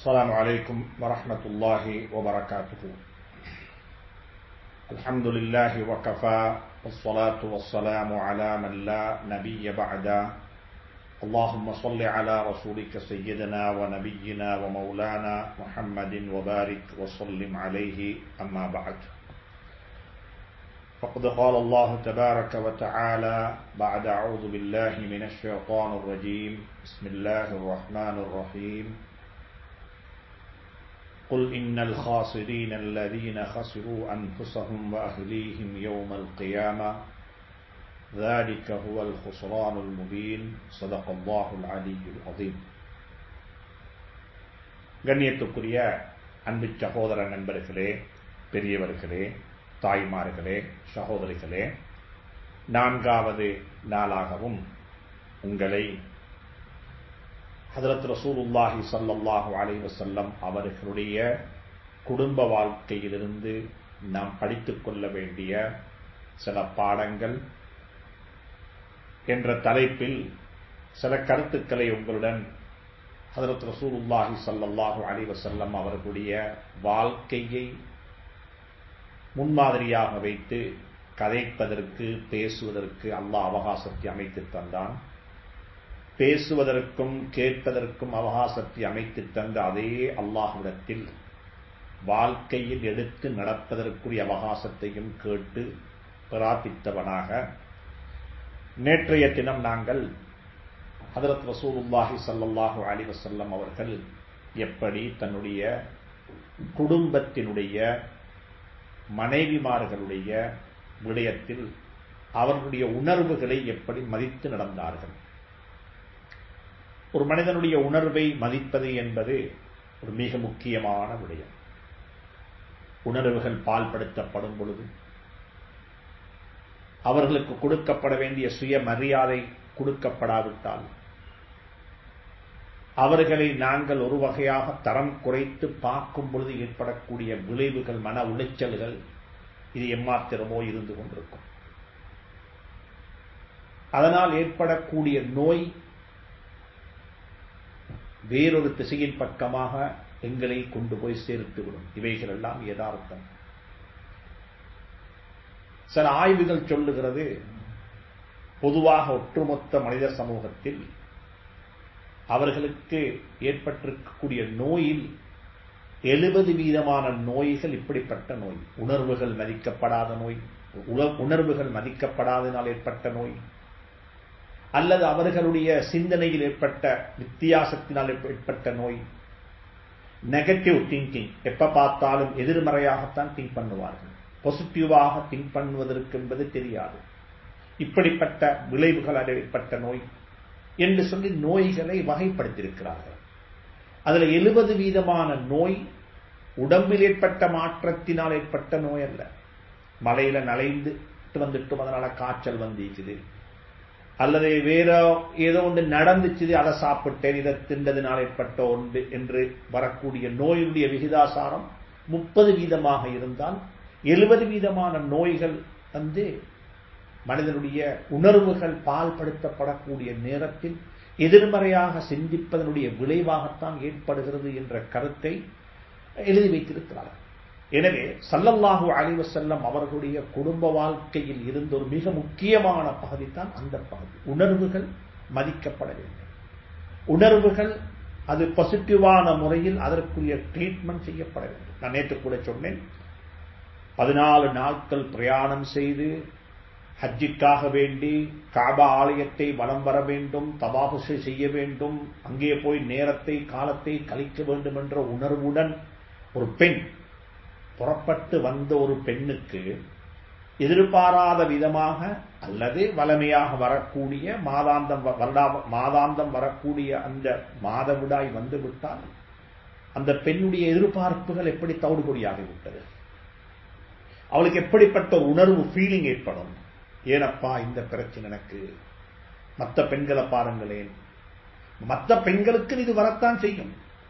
السلام عليكم ورحمة الله وبركاته الحمد لله وكفى والصلاة والسلام على من لا نبي بعده اللهم صل على رسولك سيدنا ونبينا ومولانا محمد وبارك وسلم عليه أما بعد فقد قال الله تبارك وتعالى بعد أعوذ بالله من الشيطان الرجيم بسم الله الرحمن الرحيم قل إن الخاسرين الذين خسروا أنفسهم وأهليهم يوم القيامة ذلك هو الخسران المبين صدق الله العلي العظيم கண்ணியத்துக்குரிய அன்பு சகோதர நண்பர்களே பெரியவர்களே தாய்மார்களே சகோதரிகளே நான்காவது நாளாகவும் உங்களை ஹதரத் ரசூலுல்லாஹி சல்லல்லாஹு அலைஹி வஸல்லம் அவர்களுடைய குடும்ப வாழ்க்கையிலிருந்து நாம் படித்துக் கொள்ள வேண்டிய சில பாடங்கள் என்ற தலைப்பில் சில கருத்துக்களை உங்களுடன் ஹதரத் ரசூலுல்லாஹி சல்லல்லாஹு அலைஹி வஸல்லம் அவர்களுடைய வாழ்க்கையை முன்மாதிரியாக வைத்து கதைப்பதற்கு பேசுவதற்கு அல்லாஹ் அவகாசத்தை அமைத்து தந்தான் பேசுவதற்கும் கேட்பதற்கும் அவகாசத்தை அமைத்து தந்த அதே அல்லாஹ்விடத்தில் வாழ்க்கையில் எடுத்து நடப்பதற்குரிய அவகாசத்தையும் கேட்டு பிரார்த்தித்தவனாக நேற்றைய தினம் நாங்கள் ஹதரத் ரசூலுல்லாஹி சல்லாஹூ அலி வசல்லம் அவர்கள் எப்படி தன்னுடைய குடும்பத்தினுடைய மனைவிமார்களுடைய விடயத்தில் அவர்களுடைய உணர்வுகளை எப்படி மதித்து நடந்தார்கள் ஒரு மனிதனுடைய உணர்வை மதிப்பது என்பது ஒரு மிக முக்கியமான விடயம் உணர்வுகள் பால்படுத்தப்படும் பொழுது அவர்களுக்கு கொடுக்கப்பட வேண்டிய சுய மரியாதை கொடுக்கப்படாவிட்டால் அவர்களை நாங்கள் ஒரு வகையாக தரம் குறைத்து பார்க்கும் பொழுது ஏற்படக்கூடிய விளைவுகள் மன உளைச்சல்கள் இது எம்மாத்திரமோ இருந்து கொண்டிருக்கும் அதனால் ஏற்படக்கூடிய நோய் வேறொரு திசையின் பக்கமாக எங்களை கொண்டு போய் சேர்த்துவிடும் இவைகள் எல்லாம் யதார்த்தம் சில ஆய்வுகள் சொல்லுகிறது பொதுவாக ஒட்டுமொத்த மனித சமூகத்தில் அவர்களுக்கு ஏற்பட்டிருக்கக்கூடிய நோயில் எழுபது வீதமான நோய்கள் இப்படிப்பட்ட நோய் உணர்வுகள் மதிக்கப்படாத நோய் உணர்வுகள் மதிக்கப்படாதனால் ஏற்பட்ட நோய் அல்லது அவர்களுடைய சிந்தனையில் ஏற்பட்ட வித்தியாசத்தினால் ஏற்பட்ட நோய் நெகட்டிவ் திங்கிங் எப்ப பார்த்தாலும் எதிர்மறையாகத்தான் திங்க் பண்ணுவார்கள் பாசிட்டிவாக திங்க் பண்ணுவதற்கு என்பது தெரியாது இப்படிப்பட்ட விளைவுகள் ஏற்பட்ட நோய் என்று சொல்லி நோய்களை வகைப்படுத்தியிருக்கிறார்கள் அதுல எழுபது வீதமான நோய் உடம்பில் ஏற்பட்ட மாற்றத்தினால் ஏற்பட்ட நோய் அல்ல மலையில நலைந்து வந்துட்டும் அதனால காய்ச்சல் வந்திருக்குது அல்லது வேற ஏதோ ஒன்று நடந்துச்சு அதை சாப்பிட்டேன் இதை தின்றதுனால் ஏற்பட்ட ஒன்று என்று வரக்கூடிய நோயுடைய விகிதாசாரம் முப்பது வீதமாக இருந்தால் எழுபது வீதமான நோய்கள் வந்து மனிதனுடைய உணர்வுகள் பால்படுத்தப்படக்கூடிய நேரத்தில் எதிர்மறையாக சிந்திப்பதனுடைய விளைவாகத்தான் ஏற்படுகிறது என்ற கருத்தை எழுதி வைத்திருக்கிறார்கள் எனவே சல்லல்லாஹு அலிவசல்லம் அவர்களுடைய குடும்ப வாழ்க்கையில் இருந்த ஒரு மிக முக்கியமான பகுதி தான் அந்த பகுதி உணர்வுகள் மதிக்கப்பட வேண்டும் உணர்வுகள் அது பாசிட்டிவான முறையில் அதற்குரிய ட்ரீட்மெண்ட் செய்யப்பட வேண்டும் நான் நேற்று கூட சொன்னேன் பதினாலு நாட்கள் பிரயாணம் செய்து ஹஜ்ஜிக்காக வேண்டி காபா ஆலயத்தை வலம் வர வேண்டும் தபாபுசை செய்ய வேண்டும் அங்கே போய் நேரத்தை காலத்தை கழிக்க வேண்டும் என்ற உணர்வுடன் ஒரு பெண் புறப்பட்டு வந்த ஒரு பெண்ணுக்கு எதிர்பாராத விதமாக அல்லது வளமையாக வரக்கூடிய மாதாந்தம் வருடா மாதாந்தம் வரக்கூடிய அந்த மாதவிடாய் வந்துவிட்டால் அந்த பெண்ணுடைய எதிர்பார்ப்புகள் எப்படி தவிடுபொடியாகிவிட்டது அவளுக்கு எப்படிப்பட்ட ஒரு உணர்வு ஃபீலிங் ஏற்படும் ஏனப்பா இந்த பிரச்சனை எனக்கு மற்ற பெண்களை பாருங்களேன் மற்ற பெண்களுக்கு இது வரத்தான் செய்யும்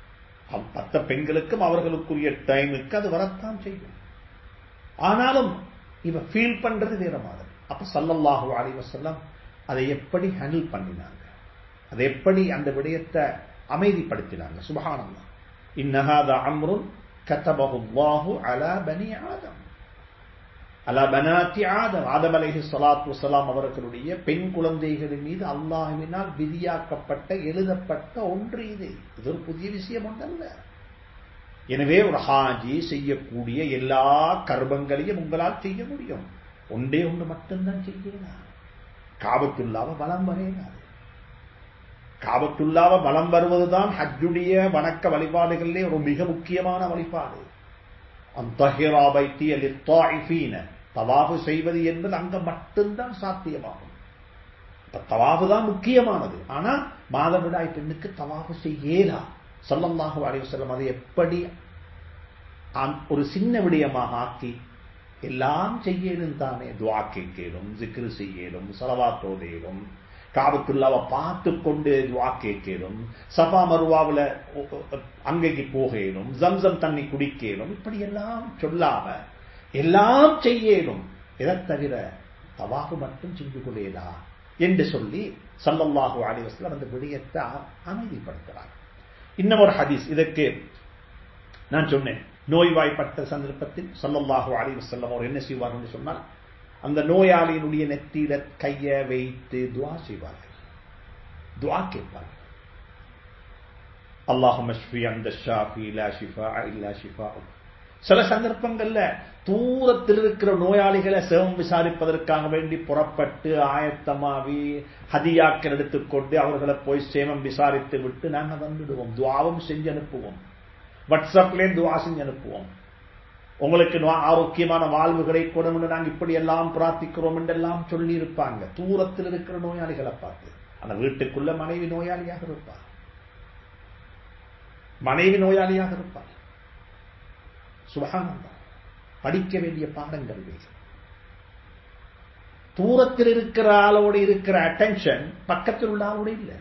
மற்ற பெண்களுக்கும் அவர்களுக்குரிய டைமுக்கு அது வரத்தான் செய்யும் ஆனாலும் இவ ஃபீல் பண்றது வேற மாதிரி அப்ப சல்லல்லாஹு அலைஹி வஸல்லம் அதை எப்படி ஹேண்டில் பண்ணினாங்க அதை எப்படி அந்த விடயத்தை அமைதிப்படுத்தினாங்க சுபஹானல்லாஹ் இன்னஹாத அம்ருன் கத்தபகுல்லாஹு அலா பனி ஆதம் அலா பனாத்தி ஆதம் ஆதம் அலைஹி ஸலாத்து வஸலாம் அவர்களுடைய பெண் குழந்தைகளின் மீது அல்லாஹ்வினால் விதியாக்கப்பட்ட எழுதப்பட்ட ஒன்று இது இது ஒரு புதிய விஷயம் ஒன்றல்ல எனவே ஒரு ஹாஜி செய்யக்கூடிய எல்லா கர்மங்களையும் உங்களால் செய்ய முடியும் ஒன்றே ஒன்று மட்டும்தான் செய்யலாம் காபத்துள்ளாவ பலம் வரையாது காபத்துள்ளாவ பலம் வருவதுதான் ஹஜ்ஜுடைய வணக்க வழிபாடுகளிலே ஒரு மிக முக்கியமான வழிபாடு தவாபு செய்வது என்பது அங்க மட்டும்தான் சாத்தியமாகும் தவாபு தான் முக்கியமானது ஆனா மாதவிடாய் பெண்ணுக்கு தவாபு செய்யலா சொல்லல்லாஹு அலைவசல்லம் அதை எப்படி ஒரு சின்ன விடயமாக ஆக்கி எல்லாம் செய்யலும் தானே துவா கேட்கலும் ஜிக்ரு செய்யலும் சலவாத்தோதையிலும் காபத்துள்ளாவை பார்த்து கொண்டு துவா கேட்கலும் சபா மருவாவில் அங்கைக்கு போகலும் ஜம்சம் தண்ணி குடிக்கலும் இப்படி எல்லாம் சொல்லாம எல்லாம் செய்யலும் எதை தவிர தவாகு மட்டும் செஞ்சு கொள்ளேதா என்று சொல்லி சல்லல்லாஹு அலிவஸ்லம் அந்த விடயத்தை அமைதிப்படுத்துறார் இன்னும் ஒரு ஹதீஸ் இதற்கு நான் சொன்னேன் நோய்வாய்ப்பட்ட சந்தர்ப்பத்தில் சல்லல்லாஹு அலி வசல்லம் அவர் என்ன செய்வார் என்று சொன்னால் அந்த நோயாளியினுடைய நெத்தியில கைய வைத்து துவா செய்வார்கள் துவா கேட்பார்கள் அல்லாஹும் அந்த ஷாஃபி லா ஷிஃபா இல்லா ஷிஃபா சில சந்தர்ப்பங்கள்ல தூரத்தில் இருக்கிற நோயாளிகளை சிவம் விசாரிப்பதற்காக வேண்டி புறப்பட்டு ஆயத்தமாவி ஹதியாக்கள் எடுத்துக்கொண்டு அவர்களை போய் சேமம் விசாரித்து விட்டு நாங்கள் வந்துடுவோம் துவாவும் செஞ்சு அனுப்புவோம் வாட்ஸ்அப்லேயே துவா செஞ்சு அனுப்புவோம் உங்களுக்கு ஆரோக்கியமான வாழ்வுகளை கொடும்னு நாங்கள் இப்படி எல்லாம் பிரார்த்திக்கிறோம் என்றெல்லாம் சொல்லி இருப்பாங்க தூரத்தில் இருக்கிற நோயாளிகளை பார்த்து அந்த வீட்டுக்குள்ள மனைவி நோயாளியாக இருப்பார் மனைவி நோயாளியாக இருப்பார் சுபகானந்தா படிக்க வேண்டிய பாடங்கள் வேறு தூரத்தில் இருக்கிற ஆளோட இருக்கிற அட்டென்ஷன் பக்கத்தில் உள்ள ஆளோட இல்லை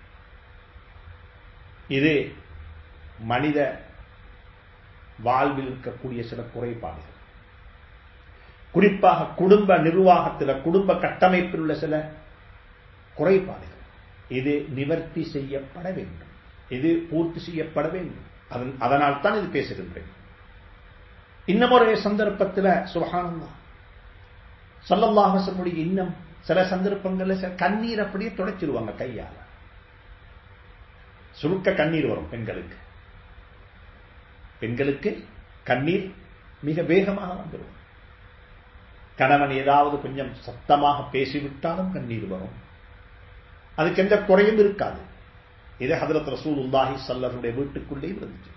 இது மனித வாழ்வில் இருக்கக்கூடிய சில குறைபாடுகள் குறிப்பாக குடும்ப நிர்வாகத்தில் குடும்ப கட்டமைப்பில் உள்ள சில குறைபாடுகள் இது நிவர்த்தி செய்யப்பட வேண்டும் இது பூர்த்தி செய்யப்பட வேண்டும் அதனால் தான் இது பேசுகின்றேன் இன்னமொரு சந்தர்ப்பத்தில் சுபகானந்தா சல்லல்லாஹனுடைய இன்னும் சில சந்தர்ப்பங்களில் சில கண்ணீர் அப்படியே துடைச்சிருவாங்க கையால் சுருக்க கண்ணீர் வரும் பெண்களுக்கு பெண்களுக்கு கண்ணீர் மிக வேகமாக வந்துடும் கணவன் ஏதாவது கொஞ்சம் சத்தமாக பேசிவிட்டாலும் கண்ணீர் வரும் அதுக்கு எந்த குறையும் இருக்காது இது ஹதரத் ரசூல் உல்லாஹி சல்லருடைய வீட்டுக்குள்ளே இருந்துச்சு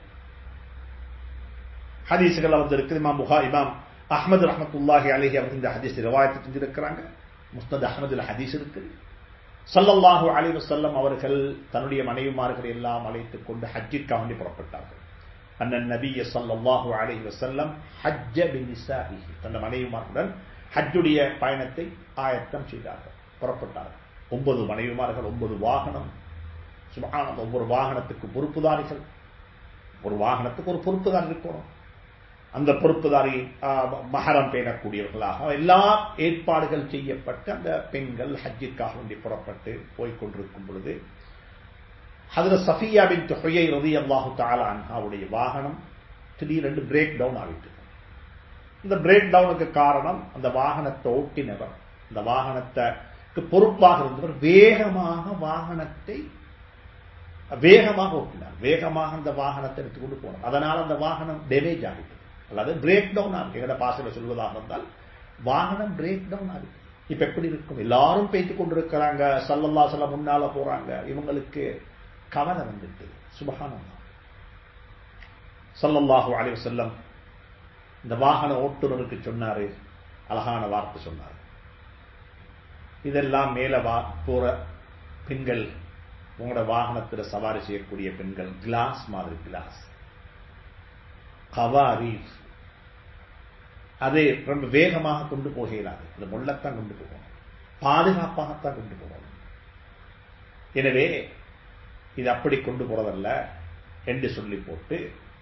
ஹதீசுகள் வந்திருக்கு இமாம் முகா இமாம் அஹமது ரஹமத்துல்லாஹி அலஹி அவர் இந்த ஹதீஸ் ரிவாயத்தை செஞ்சிருக்கிறாங்க முஸ்தத் அஹமதுல ஹதீஸ் இருக்கு சல்லல்லாஹு அலி வசல்லம் அவர்கள் தன்னுடைய மனைவிமார்களை எல்லாம் அழைத்துக் கொண்டு ஹஜ்ஜிற்காக வேண்டி புறப்பட்டார்கள் அண்ணன் நபிய சல்லாஹூ அலஹி வசல்லம் ஹஜ்ஜ பினிசாஹிஹி தன் மனைவிமார்களுடன் ஹஜ்ஜுடைய பயணத்தை ஆயத்தம் செய்தார்கள் புறப்பட்டார்கள் ஒன்பது மனைவிமார்கள் ஒன்பது வாகனம் சுபகான ஒவ்வொரு வாகனத்துக்கு பொறுப்புதாரிகள் ஒரு வாகனத்துக்கு ஒரு பொறுப்புதாரி இருக்கணும் அந்த பொறுப்புதாரி மகரம் பேணக்கூடியவர்களாக எல்லா ஏற்பாடுகள் செய்யப்பட்டு அந்த பெண்கள் ஹஜ்ஜிற்காக வேண்டி புறப்பட்டு போய்கொண்டிருக்கும் பொழுது அதில் சஃபியா பின் தொகையை ரதி அல்லாஹு தாலான்ஹாவுடைய வாகனம் திடீரென்று பிரேக் டவுன் ஆகிட்டு இந்த பிரேக் டவுனுக்கு காரணம் அந்த வாகனத்தை ஓட்டினவர் இந்த வாகனத்துக்கு பொறுப்பாக இருந்தவர் வேகமாக வாகனத்தை வேகமாக ஓட்டினார் வேகமாக அந்த வாகனத்தை எடுத்துக்கொண்டு போனார் அதனால் அந்த வாகனம் டேமேஜ் ஆகிட்டு அல்லது பிரேக் டவுன் ஆகும் எங்கட பாசையில் சொல்வதாக இருந்தால் வாகனம் பிரேக் டவுன் ஆகுது இப்ப எப்படி இருக்கும் எல்லாரும் பேத்துக் கொண்டிருக்கிறாங்க சல்லல்லா சொல்ல முன்னால போறாங்க இவங்களுக்கு கவலை வந்துட்டு சுபகானம் சல்லல்லாஹு அலி செல்லம் இந்த வாகன ஓட்டுநருக்கு சொன்னாரு அழகான வார்த்தை சொன்னார் இதெல்லாம் மேல வா போற பெண்கள் உங்களோட வாகனத்தில் சவாரி செய்யக்கூடிய பெண்கள் கிளாஸ் மாதிரி கிளாஸ் கவாரீஃப் அதை ரொம்ப வேகமாக கொண்டு போக இயலாது அது முள்ளத்தான் கொண்டு போகணும் பாதுகாப்பாகத்தான் கொண்டு போகணும் எனவே இது அப்படி கொண்டு போறதல்ல என்று சொல்லி போட்டு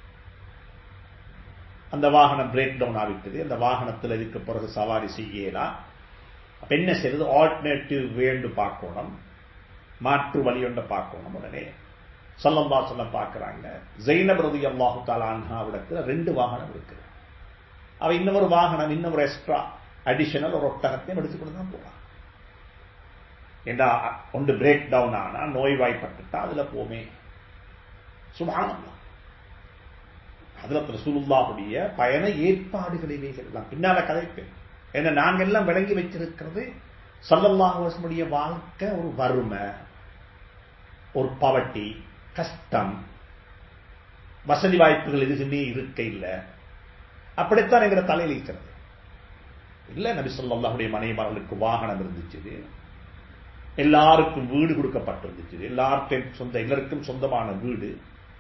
அந்த வாகனம் பிரேக் டவுன் ஆகிட்டது அந்த வாகனத்தில் இதுக்கு பிறகு சவாரி செய்யலாம் அப்ப என்ன செய்யறது ஆல்டர்னேட்டிவ் வேண்டு பார்க்கணும் மாற்று வழி ஒன்றை பார்க்கணும் உடனே சல்லல்லா சொல்லம் பார்க்கிறாங்க ஜெயினப் ரதி அல்லாஹு தாலான்ஹாவிடத்துல ரெண்டு வாகனம் இருக்குது அவ இன்னொரு வாகனம் இன்னொரு எக்ஸ்ட்ரா அடிஷனல் ஒரு ஒட்டகத்தையும் எடுத்துக்கொண்டு தான் போறான் ஏண்டா ஒன்று பிரேக் டவுன் ஆனா நோய்வாய்ப்பட்டுட்டா அதுல போமே சுபானந்தா அதுல ரசூலுல்லாவுடைய பயண ஏற்பாடுகள் இவைகள் எல்லாம் பின்னால கதைப்பேன் ஏன்னா நாங்க எல்லாம் விளங்கி வச்சிருக்கிறது சல்லல்லாஹுடைய வாழ்க்கை ஒரு வறுமை ஒரு பவட்டி கஷ்டம் வசதி வாய்ப்புகள் எதுக்குமே இருக்க இல்லை அப்படித்தான் எங்கிற தலையில் இருக்கிறது இல்ல நபி சொல்லாஹுடைய மனைவிமார்களுக்கு வாகனம் இருந்துச்சு எல்லாருக்கும் வீடு கொடுக்கப்பட்டிருந்துச்சு எல்லாருக்கும் சொந்த எல்லாருக்கும் சொந்தமான வீடு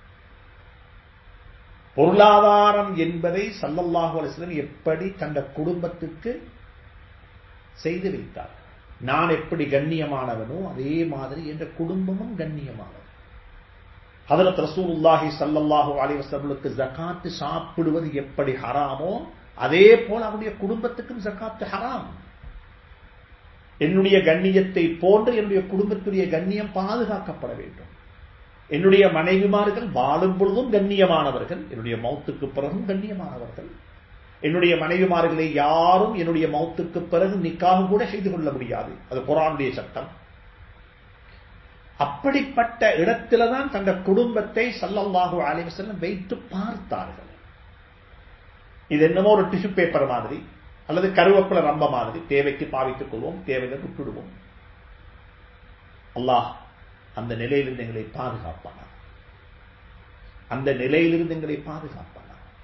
பொருளாதாரம் என்பதை சல்லல்லாஹு அலிஸ்லம் எப்படி தந்த குடும்பத்துக்கு செய்து வைத்தார் நான் எப்படி கண்ணியமானவனோ அதே மாதிரி என்ற குடும்பமும் கண்ணியமானது ஹதரத் ரசூலுல்லாஹி சல்லல்லாஹு அலிவசர்களுக்கு ஜக்காத்து சாப்பிடுவது எப்படி ஹராமோ அதே போல அவருடைய குடும்பத்துக்கும் ஜக்காத்து ஹராம் என்னுடைய கண்ணியத்தை போன்று என்னுடைய குடும்பத்துடைய கண்ணியம் பாதுகாக்கப்பட வேண்டும் என்னுடைய மனைவிமார்கள் வாழும் பொழுதும் கண்ணியமானவர்கள் என்னுடைய மௌத்துக்கு பிறகும் கண்ணியமானவர்கள் என்னுடைய மனைவிமார்களை யாரும் என்னுடைய மௌத்துக்கு பிறகு நிக்காக கூட செய்து கொள்ள முடியாது அது குரானுடைய சட்டம் அப்படிப்பட்ட இடத்துல தான் தந்த குடும்பத்தை சல்லல்லாஹு அலைவசல்லம் வைத்து பார்த்தார்கள் இது என்னமோ ஒரு டிஷ்யூ பேப்பர் மாதிரி அல்லது கருவேப்பில ரம்ப மாதிரி தேவைக்கு பாவித்துக் கொள்வோம் தேவையை விட்டுடுவோம் அல்லாஹ் அந்த நிலையிலிருந்து எங்களை பாதுகாப்பானா அந்த நிலையிலிருந்து எங்களை பாதுகாப்பானா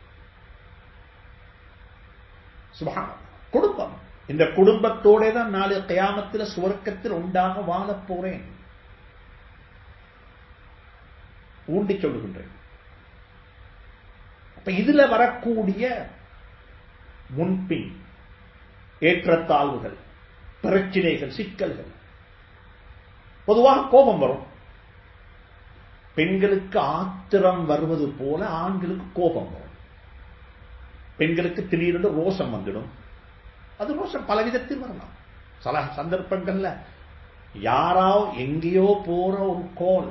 சுபஹான் குடும்பம் இந்த குடும்பத்தோட தான் நாளை கயாமத்தில் சுவர்க்கத்தில் உண்டாக வாழப் போறேன் ஊண்டி சொல்லுகின்றேன் அப்ப இதுல வரக்கூடிய முன்பின் ஏற்றத்தாழ்வுகள் பிரச்சினைகள் சிக்கல்கள் பொதுவாக கோபம் வரும் பெண்களுக்கு ஆத்திரம் வருவது போல ஆண்களுக்கு கோபம் வரும் பெண்களுக்கு திடீரென்று ரோஷம் வந்துடும் அது ரோஷம் பலவிதத்தில் வரலாம் சில சந்தர்ப்பங்கள்ல யாரோ எங்கேயோ போற ஒரு கோல்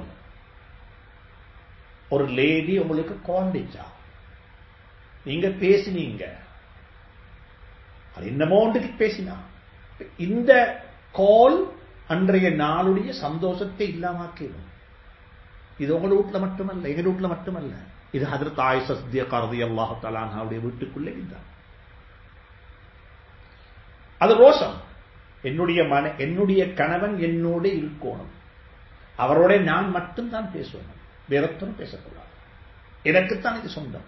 ஒரு லேடி உங்களுக்கு காண்டிச்சா நீங்க பேசினீங்க அது என்னமோண்டுக்கு பேசினா இந்த கால் அன்றைய நாளுடைய சந்தோஷத்தை இல்லாமக்கிடும் இது உங்களோட வீட்டுல மட்டுமல்ல எங்க வீட்டுல மட்டுமல்ல இது ஹதரத் ஆயிஷா சித்திய கருதி அல்லாஹு தலானுடைய வீட்டுக்குள்ளே இருந்தார் அது ரோஷம் என்னுடைய மன என்னுடைய கணவன் என்னோட இருக்கணும் அவரோட நான் மட்டும் தான் பேசணும் வேறத்தனும் பேசக்கூடாது எனக்குத்தான் இது சொந்தம்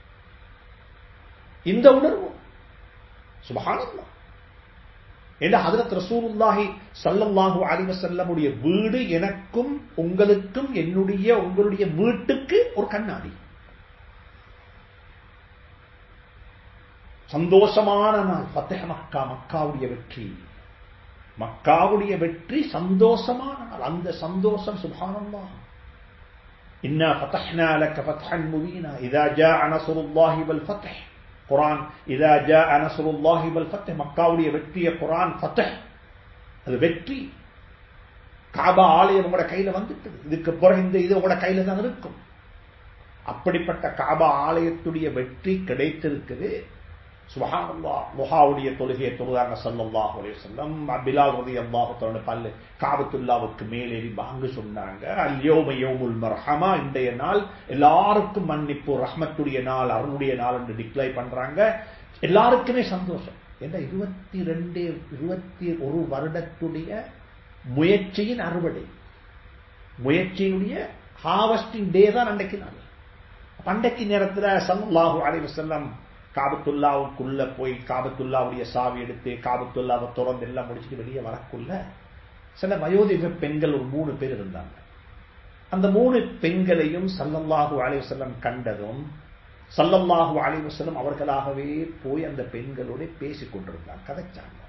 இந்த உணர்வு சுபகானந்தம் என்று ஹதரத் ரசூலுல்லாஹி சல்லல்லாஹு அலைஹி வஸல்லமுடைய வீடு எனக்கும் உங்களுக்கும் என்னுடைய உங்களுடைய வீட்டுக்கு ஒரு கண்ணாடி சந்தோஷமான நாள் ஃபத்தஹ் மக்கா மக்காவுடைய வெற்றி மக்காவுடைய வெற்றி சந்தோஷமான நாள் அந்த சந்தோஷம் சுபஹானல்லாஹ் إنا فتحنا لك فتحا مبينا إذا جاء نصر الله والفتح குரான் இதா ஜா அனசுருல்லாஹி வல் ஃபத்ஹ் மக்காவுடைய வெற்றிய குரான் ஃபத்ஹ் அது வெற்றி காபா ஆலயம் உங்களோட கையில வந்துட்டது இதுக்கு பிறகு இந்த இது உங்களோட கையில தான் இருக்கும் அப்படிப்பட்ட காபா ஆலயத்துடைய வெற்றி கிடைத்திருக்குது சுபஹானல்லா முஹாவுடைய தொழுகையை தொழுதாங்க சல்லல்லாஹு அலைஹி வஸல்லம் பிலால் ரலியல்லாஹு தஆலா பல்லு காபத்துல்லாவுக்கு மேலேறி பாங்கு சொன்னாங்க அல் யௌம யௌமுல் மர்ஹமா இன்றைய நாள் எல்லாருக்கும் மன்னிப்பு ரஹ்மத்துடைய நாள் அருளுடைய நாள் என்று டிக்ளேர் பண்றாங்க எல்லாருக்குமே சந்தோஷம் என்ற இருபத்தி ரெண்டு இருபத்தி ஒரு வருடத்துடைய முயற்சியின் அறுவடை முயற்சியினுடைய ஹார்வஸ்டிங் டே தான் அன்றைக்கு நாள் பண்டைக்கு நேரத்தில் சல்லாஹூ அலைஹி வஸல்லம் காபத்துல்லாவுக்குள்ள போய் காபத்துல்லாவுடைய சாவி எடுத்து காபத்துல்லாவை திறந்து எல்லாம் முடிச்சுட்டு வெளியே வரக்குள்ள சில வயோதிக பெண்கள் ஒரு மூணு பேர் இருந்தாங்க அந்த மூணு பெண்களையும் சல்லல்லாஹு அலைவசல்லம் கண்டதும் சல்லல்லாஹு அலைவசல்லம் அவர்களாகவே போய் அந்த பெண்களோட பேசிக் கொண்டிருந்தாங்க கதைச்சாங்க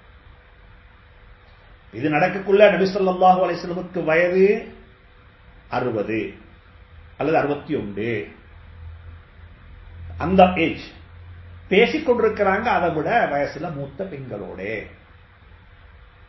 இது நடக்கக்குள்ள நபி சொல்லாஹு அலைவசல்லமுக்கு வயது அறுபது அல்லது அறுபத்தி ஒன்று அந்த ஏஜ் பேசிக் கொண்டிருக்கிறாங்க அதை விட வயசுல மூத்த பெண்களோட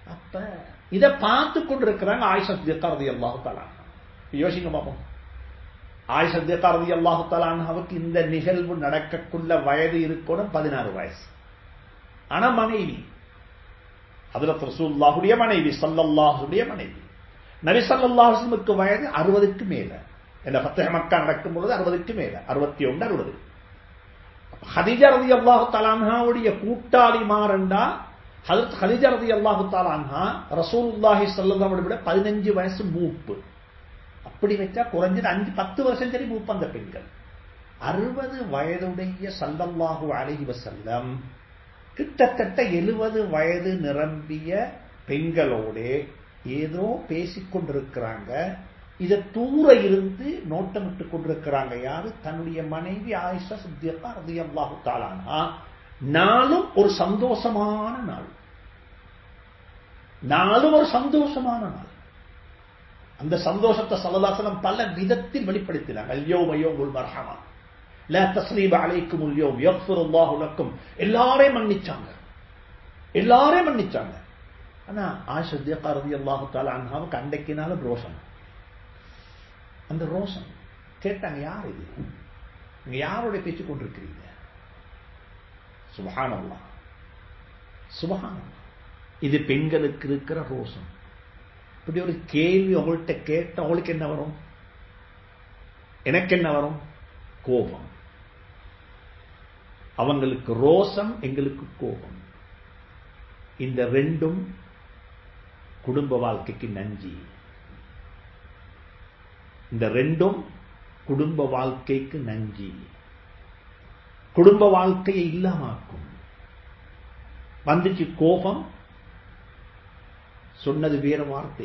அப்ப இத பார்த்து கொண்டிருக்கிறாங்க ஆயிஷா தியக்காரதி எல்லாரும் தலா யோசிங்க பாப்போம் ஆயிஷத்தியக்காரதி அல்லாஹு தலானாவுக்கு இந்த நிகழ்வு நடக்கக்குள்ள வயது இருக்கணும் பதினாறு வயசு ஆனா மனைவி அதுல ரசூல்லாஹுடைய மனைவி சல்லல்லாஹுடைய மனைவி நபி சல்லாஹுக்கு வயது அறுபதுக்கு மேல இந்த பத்தக மக்கா நடக்கும் பொழுது அறுபதுக்கு மேல அறுபத்தி ஒன்று அறுபது ஹதிஜா ரதி அல்லாஹு தலான்ஹாவுடைய கூட்டாளிமார் என்றா ஹதரத் ஹதிஜா ரதி அல்லாஹு தலான்ஹா ரசூலுல்லாஹி சல்லல்லாஹு விட பதினஞ்சு வயசு மூப்பு அப்படி வச்சா குறைஞ்சது அஞ்சு பத்து வருஷம் சரி மூப்பு அந்த பெண்கள் அறுபது வயதுடைய சல்லல்லாஹு அலைஹி வசல்லம் கிட்டத்தட்ட எழுபது வயது நிரம்பிய பெண்களோடு ஏதோ பேசிக்கொண்டிருக்கிறாங்க இதை தூர இருந்து நோட்டமிட்டுக் கொண்டிருக்கிறாங்க யாரு தன்னுடைய மனைவி ஆயிஷா சித்தியக்கா ரதி அல்லாஹு தாலானா நாளும் ஒரு சந்தோஷமான நாள் நாளும் ஒரு சந்தோஷமான நாள் அந்த சந்தோஷத்தை சலதாசனம் பல விதத்தில் வெளிப்படுத்தினாங்க ஐயோ மையோ உங்கள் மரஹமா لا تسريب عليكم اليوم يغفر الله لكم எல்லாரையும் மன்னிச்சாங்க எல்லாரையும் மன்னிச்சாங்க ஆனா ஆயிஷா சித்தியக்கா ரதி அல்லாஹு தாலா அன்ஹாவுக்கு அண்டைக்கினாலும் ரோஷம் அந்த ரோஷம் கேட்டாங்க யார் இது நீங்க யாரோட பேச்சு கொண்டிருக்கிறீங்க சுபஹானல்லா சுபஹானல்லா இது பெண்களுக்கு இருக்கிற ரோஷம் இப்படி ஒரு கேள்வி உங்கள்கிட்ட கேட்ட உங்களுக்கு என்ன வரும் எனக்கு என்ன வரும் கோபம் அவங்களுக்கு ரோசம் எங்களுக்கு கோபம் இந்த ரெண்டும் குடும்ப வாழ்க்கைக்கு நஞ்சி இந்த ரெண்டும் குடும்ப வாழ்க்கைக்கு நஞ்சி குடும்ப வாழ்க்கையை இல்லாமாக்கும் வந்துச்சு கோபம் சொன்னது வேற வார்த்தை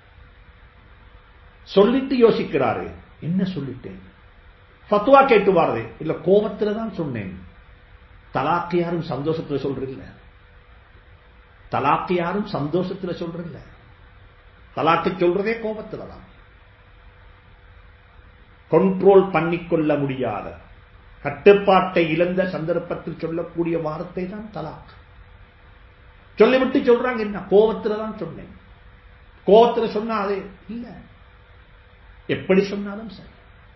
சொல்லிட்டு யோசிக்கிறாரு என்ன சொல்லிட்டேன் ஃபத்துவா கேட்டு வாரது இல்ல கோபத்துல தான் சொன்னேன் தலாக்கு யாரும் சந்தோஷத்துல சொல்றதில்ல தலாக்கு யாரும் சந்தோஷத்துல சொல்றதில்ல தலாக்கு சொல்றதே கோபத்துல தான் கண்ட்ரோல் பண்ணிக்கொள்ள முடியாத கட்டுப்பாட்டை இழந்த சந்தர்ப்பத்தில் சொல்லக்கூடிய வார்த்தை தான் தலாக் சொல்லிவிட்டு சொல்றாங்க என்ன கோபத்துல தான் சொன்னேன் கோபத்துல சொன்னா அது இல்ல எப்படி சொன்னாலும் சரி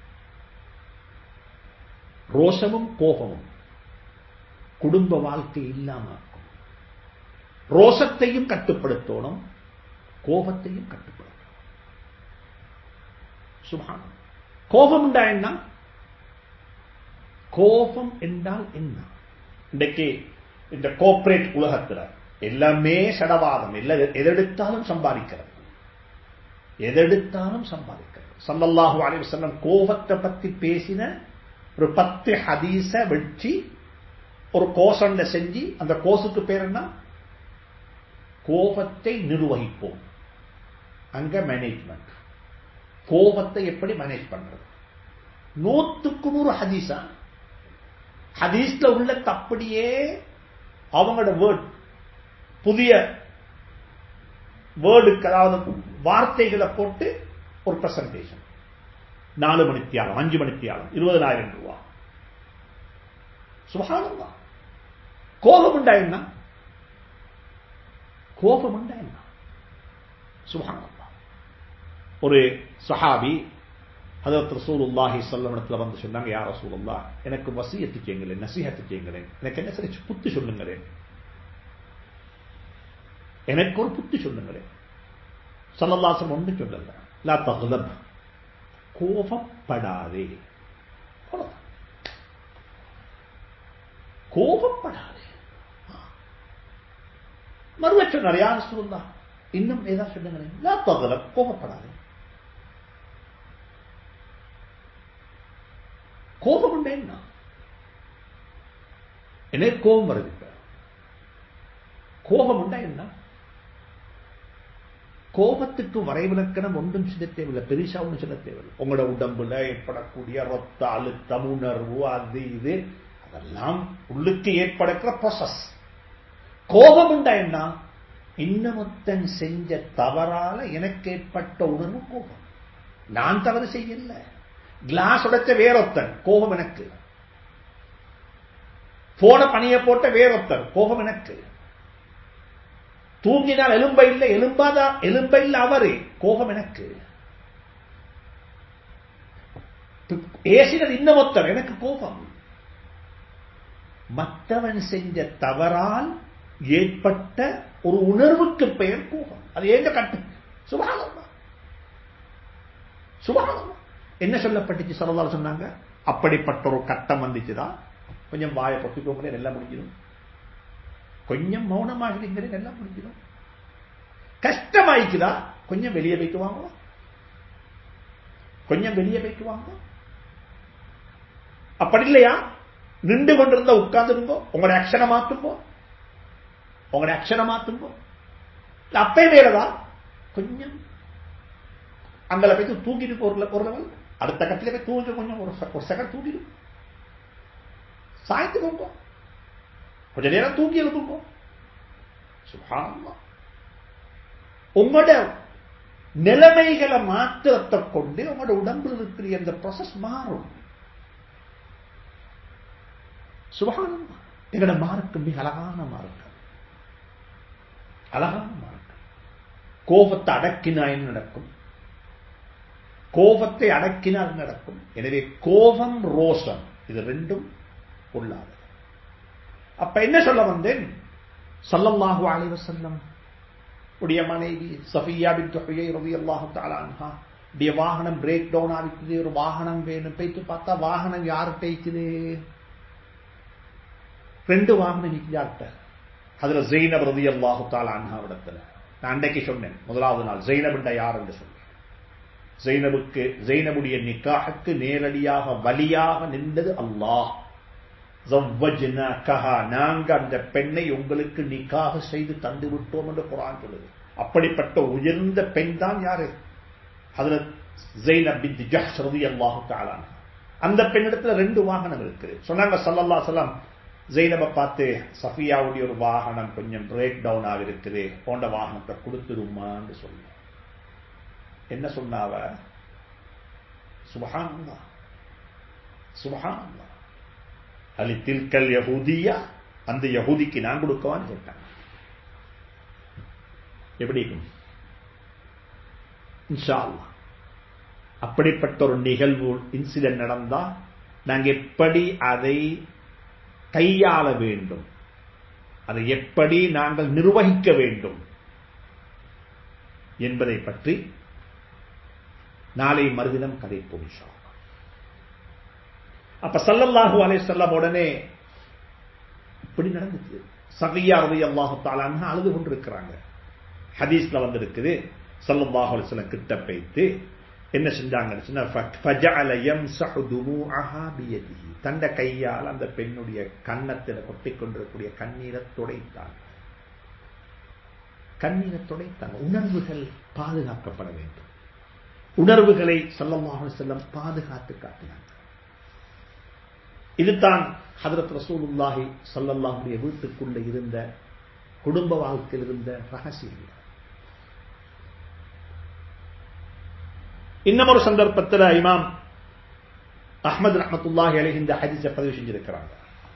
ரோஷமும் கோபமும் குடும்ப வாழ்க்கை இல்லாமக்கும் ரோஷத்தையும் கட்டுப்படுத்தணும் கோபத்தையும் கட்டுப்படுத்தணும் சுபானம் கோபம் என்றால் என்ன கோபம் என்றால் என்ன இன்றைக்கு இந்த கோஆபரேட் உலகத்துல எல்லாமே சடவாதம் இல்ல எதெடுத்தாலும் சம்பாதிக்கிறது எதெடுத்தாலும் சம்பாதிக்கிறது சல்லல்லாஹு அலைஹி வஸல்லம் கோபத்தை பத்தி பேசின ஒரு பத்து ஹதீஸ வச்சு ஒரு கோசண்ட செஞ்சு அந்த கோசுக்கு பேர் என்ன கோபத்தை நிர்வகிப்போம் அங்க மேனேஜ்மெண்ட் கோபத்தை எப்படி மேனேஜ் பண்றது நூத்துக்கு நூறு ஹதீஸா ஹதீஸ்ல உள்ள தப்படியே அவங்களோட வேர்ட் புதிய வேர்டுக்கு அதாவது வார்த்தைகளை போட்டு ஒரு பிரசன்டேஷன் நாலு மணித்தியாலம் அஞ்சு மணித்தியாலம் இருபதனாயிரம் ரூபா சுபகானந்தா கோபம் உண்டா என்ன கோபம் உண்டா என்ன சுபகானந்தா ஒரு சஹாபி அதற்கு ரசூலுல்லாஹி சொல்லமிடத்தில் வந்து சொன்னாங்க யார் ரசூலுல்லா எனக்கு வசியத்து செய்யுங்களேன் நசிஹத்து செய்யுங்களேன் எனக்கு என்ன சரி புத்தி சொல்லுங்களேன் எனக்கு ஒரு புத்தி சொல்லுங்களேன் சல்லல்லாசம் ஒன்று சொல்லல லா தகுதப் கோபப்படாதே கோபப்படாதே மறுவ சொன்னார் யார் சொல்லுந்தா இன்னும் ஏதாவது சொல்லுங்களேன் லா தகுதப் கோபப்படாதே கோபம் உண்டே என்ன எனக்கு கோபம் வருது இப்ப கோபம் உண்டா என்ன கோபத்துக்கு வரைவிலக்கணம் ஒன்றும் சொல்ல தேவையில்லை பெரிசா ஒன்றும் சொல்ல தேவையில்லை உங்களோட உடம்புல ஏற்படக்கூடிய ரத்த அழுத்தம் உணர்வு அது இது அதெல்லாம் உள்ளுக்கு ஏற்படுக்கிற ப்ராசஸ் கோபம் உண்டா என்ன இன்னமொத்தன் செஞ்ச தவறால எனக்கு ஏற்பட்ட உணர்வு கோபம் நான் தவறு செய்யல கிளாஸ் உடைச்ச வேறொத்தன் கோபம் எனக்கு போன பணியை போட்ட வேறொத்தன் கோபம் எனக்கு தூங்கினால் எலும்ப இல்லை எலும்பாதா எலும்ப இல்லை அவரு கோபம் எனக்கு ஏசினது இன்னமொத்தர் எனக்கு கோபம் மற்றவன் செஞ்ச தவறால் ஏற்பட்ட ஒரு உணர்வுக்கு பெயர் கோபம் அது ஏங்க கட்டு சுபாகமா சுபாகமா என்ன சொல்லப்பட்டுச்சு சொல்லதால் சொன்னாங்க அப்படிப்பட்ட ஒரு கட்டம் வந்துச்சுதான் கொஞ்சம் வாயை பொத்திக்கோங்களே எல்லாம் முடிஞ்சிடும் கொஞ்சம் மௌனமாக இருங்களே எல்லாம் முடிஞ்சிடும் கஷ்டமாயிக்குதா கொஞ்சம் வெளியே போயிட்டு வாங்க கொஞ்சம் வெளியே போயிட்டு வாங்க அப்படி இல்லையா நின்று கொண்டிருந்தா உட்கார்ந்துருங்கோ உங்களுடைய அக்ஷனை மாத்தும்போ உங்களுடைய அக்ஷனை மாத்தும்போ அப்பே வேலைதான் கொஞ்சம் அங்கல போய் தூங்கிட்டு ஒரு ஒரு லெவல் அடுத்த கட்டில போய் தூங்க கொஞ்சம் ஒரு ஒரு செகண்ட் தூங்கிடு சாய்த்து போங்க கொஞ்ச நேரம் தூங்கி எழுதுங்க சுபானமா உங்களோட நிலைமைகளை மாற்றத்தை கொண்டு உங்களோட உடம்பில் இருக்கிற அந்த ப்ராசஸ் மாறும் சுபானம் எங்களோட மார்க்கம் மிக அழகான மார்க்கம் அழகான மார்க்கம் கோபத்தை அடக்கினாய் நடக்கும் கோபத்தை அடக்கினால் நடக்கும் எனவே கோபம் ரோஷம் இது ரெண்டும் கொள்ளாது அப்ப என்ன சொல்ல வந்தேன் சல்லல்லாஹு அலைவ செல்லம் உடைய மனைவி சஃபியா பின் தொகையை ரவி அல்லாஹு தாலான்ஹா உடைய வாகனம் பிரேக் டவுன் ஆகிக்குது ஒரு வாகனம் வேணும் போயிட்டு பார்த்தா வாகனம் யார்கிட்ட இருக்குது ரெண்டு வாகனம் நிற்குது யார்கிட்ட அதுல ஜெயினப் ரவி அல்லாஹு தாலான்ஹா இடத்துல நான் அன்றைக்கு சொன்னேன் முதலாவது நாள் ஜெயினபிண்ட யார் என்று சொன்னேன் ஜெயினபுக்கு ஜெயினபுடைய நிக்காஹுக்கு நேரடியாக வலியாக நின்றது அல்லாஹ் நாங்க அந்த பெண்ணை உங்களுக்கு நிக்காக செய்து தந்து விட்டோம் என்று குரான் சொல்லுது அப்படிப்பட்ட உயர்ந்த பெண் தான் யாரு அதுல அல்லாஹு அந்த பெண்ணிடத்துல ரெண்டு வாகனம் இருக்கு சொன்னாங்க சல்லல்லா சலாம் ஜெயினபை பார்த்து சஃபியாவுடைய ஒரு வாகனம் கொஞ்சம் பிரேக் டவுன் ஆகிருக்குது போன்ற வாகனத்தை கொடுத்துருமான்னு சொல்லு என்ன சொன்னாவ சுபஹானல்லா சுபஹானல்லா அலி தில்கல் யகுதியா அந்த யகுதிக்கு நான் கொடுக்கவான்னு கேட்டாங்க எப்படி இன்ஷா அப்படிப்பட்ட ஒரு நிகழ்வு இன்சிடென்ட் நடந்தா நாங்க எப்படி அதை கையாள வேண்டும் அதை எப்படி நாங்கள் நிர்வகிக்க வேண்டும் என்பதை பற்றி நாளை மறுதினம் கதைப்போம் இன்ஷா அப்ப சல்லல்லாஹு அலை செல்லம் உடனே இப்படி நடந்துச்சு சகையா ரவி அல்லாஹு தாலான்னு அழுது கொண்டிருக்கிறாங்க ஹதீஸ்ல வந்திருக்குது சல்லல்லாஹு அலை செல்லம் கிட்ட வைத்து என்ன செஞ்சாங்கன்னு தண்ட கையால் அந்த பெண்ணுடைய கன்னத்தில் கொட்டிக் கொண்டிருக்கூடிய கண்ணீரை துடைத்தாங்க கண்ணீரை துடைத்தாங்க உணர்வுகள் பாதுகாக்கப்பட வேண்டும் உணர்வுகளை சல்லல்லாஹு செல்லம் பாதுகாத்து காட்டினாங்க இதுதான் ஹதரத் ரசூலுல்லாஹி சல்லல்லாஹுடைய வீட்டுக்குள்ள இருந்த குடும்ப வாழ்க்கையில் இருந்த ரகசியம் இன்னும் ஒரு சந்தர்ப்பத்தில் இமாம் அஹமது ரஹமத்துல்லாஹி அலி இந்த ஹதீஸை பதிவு செஞ்சிருக்கிறாங்க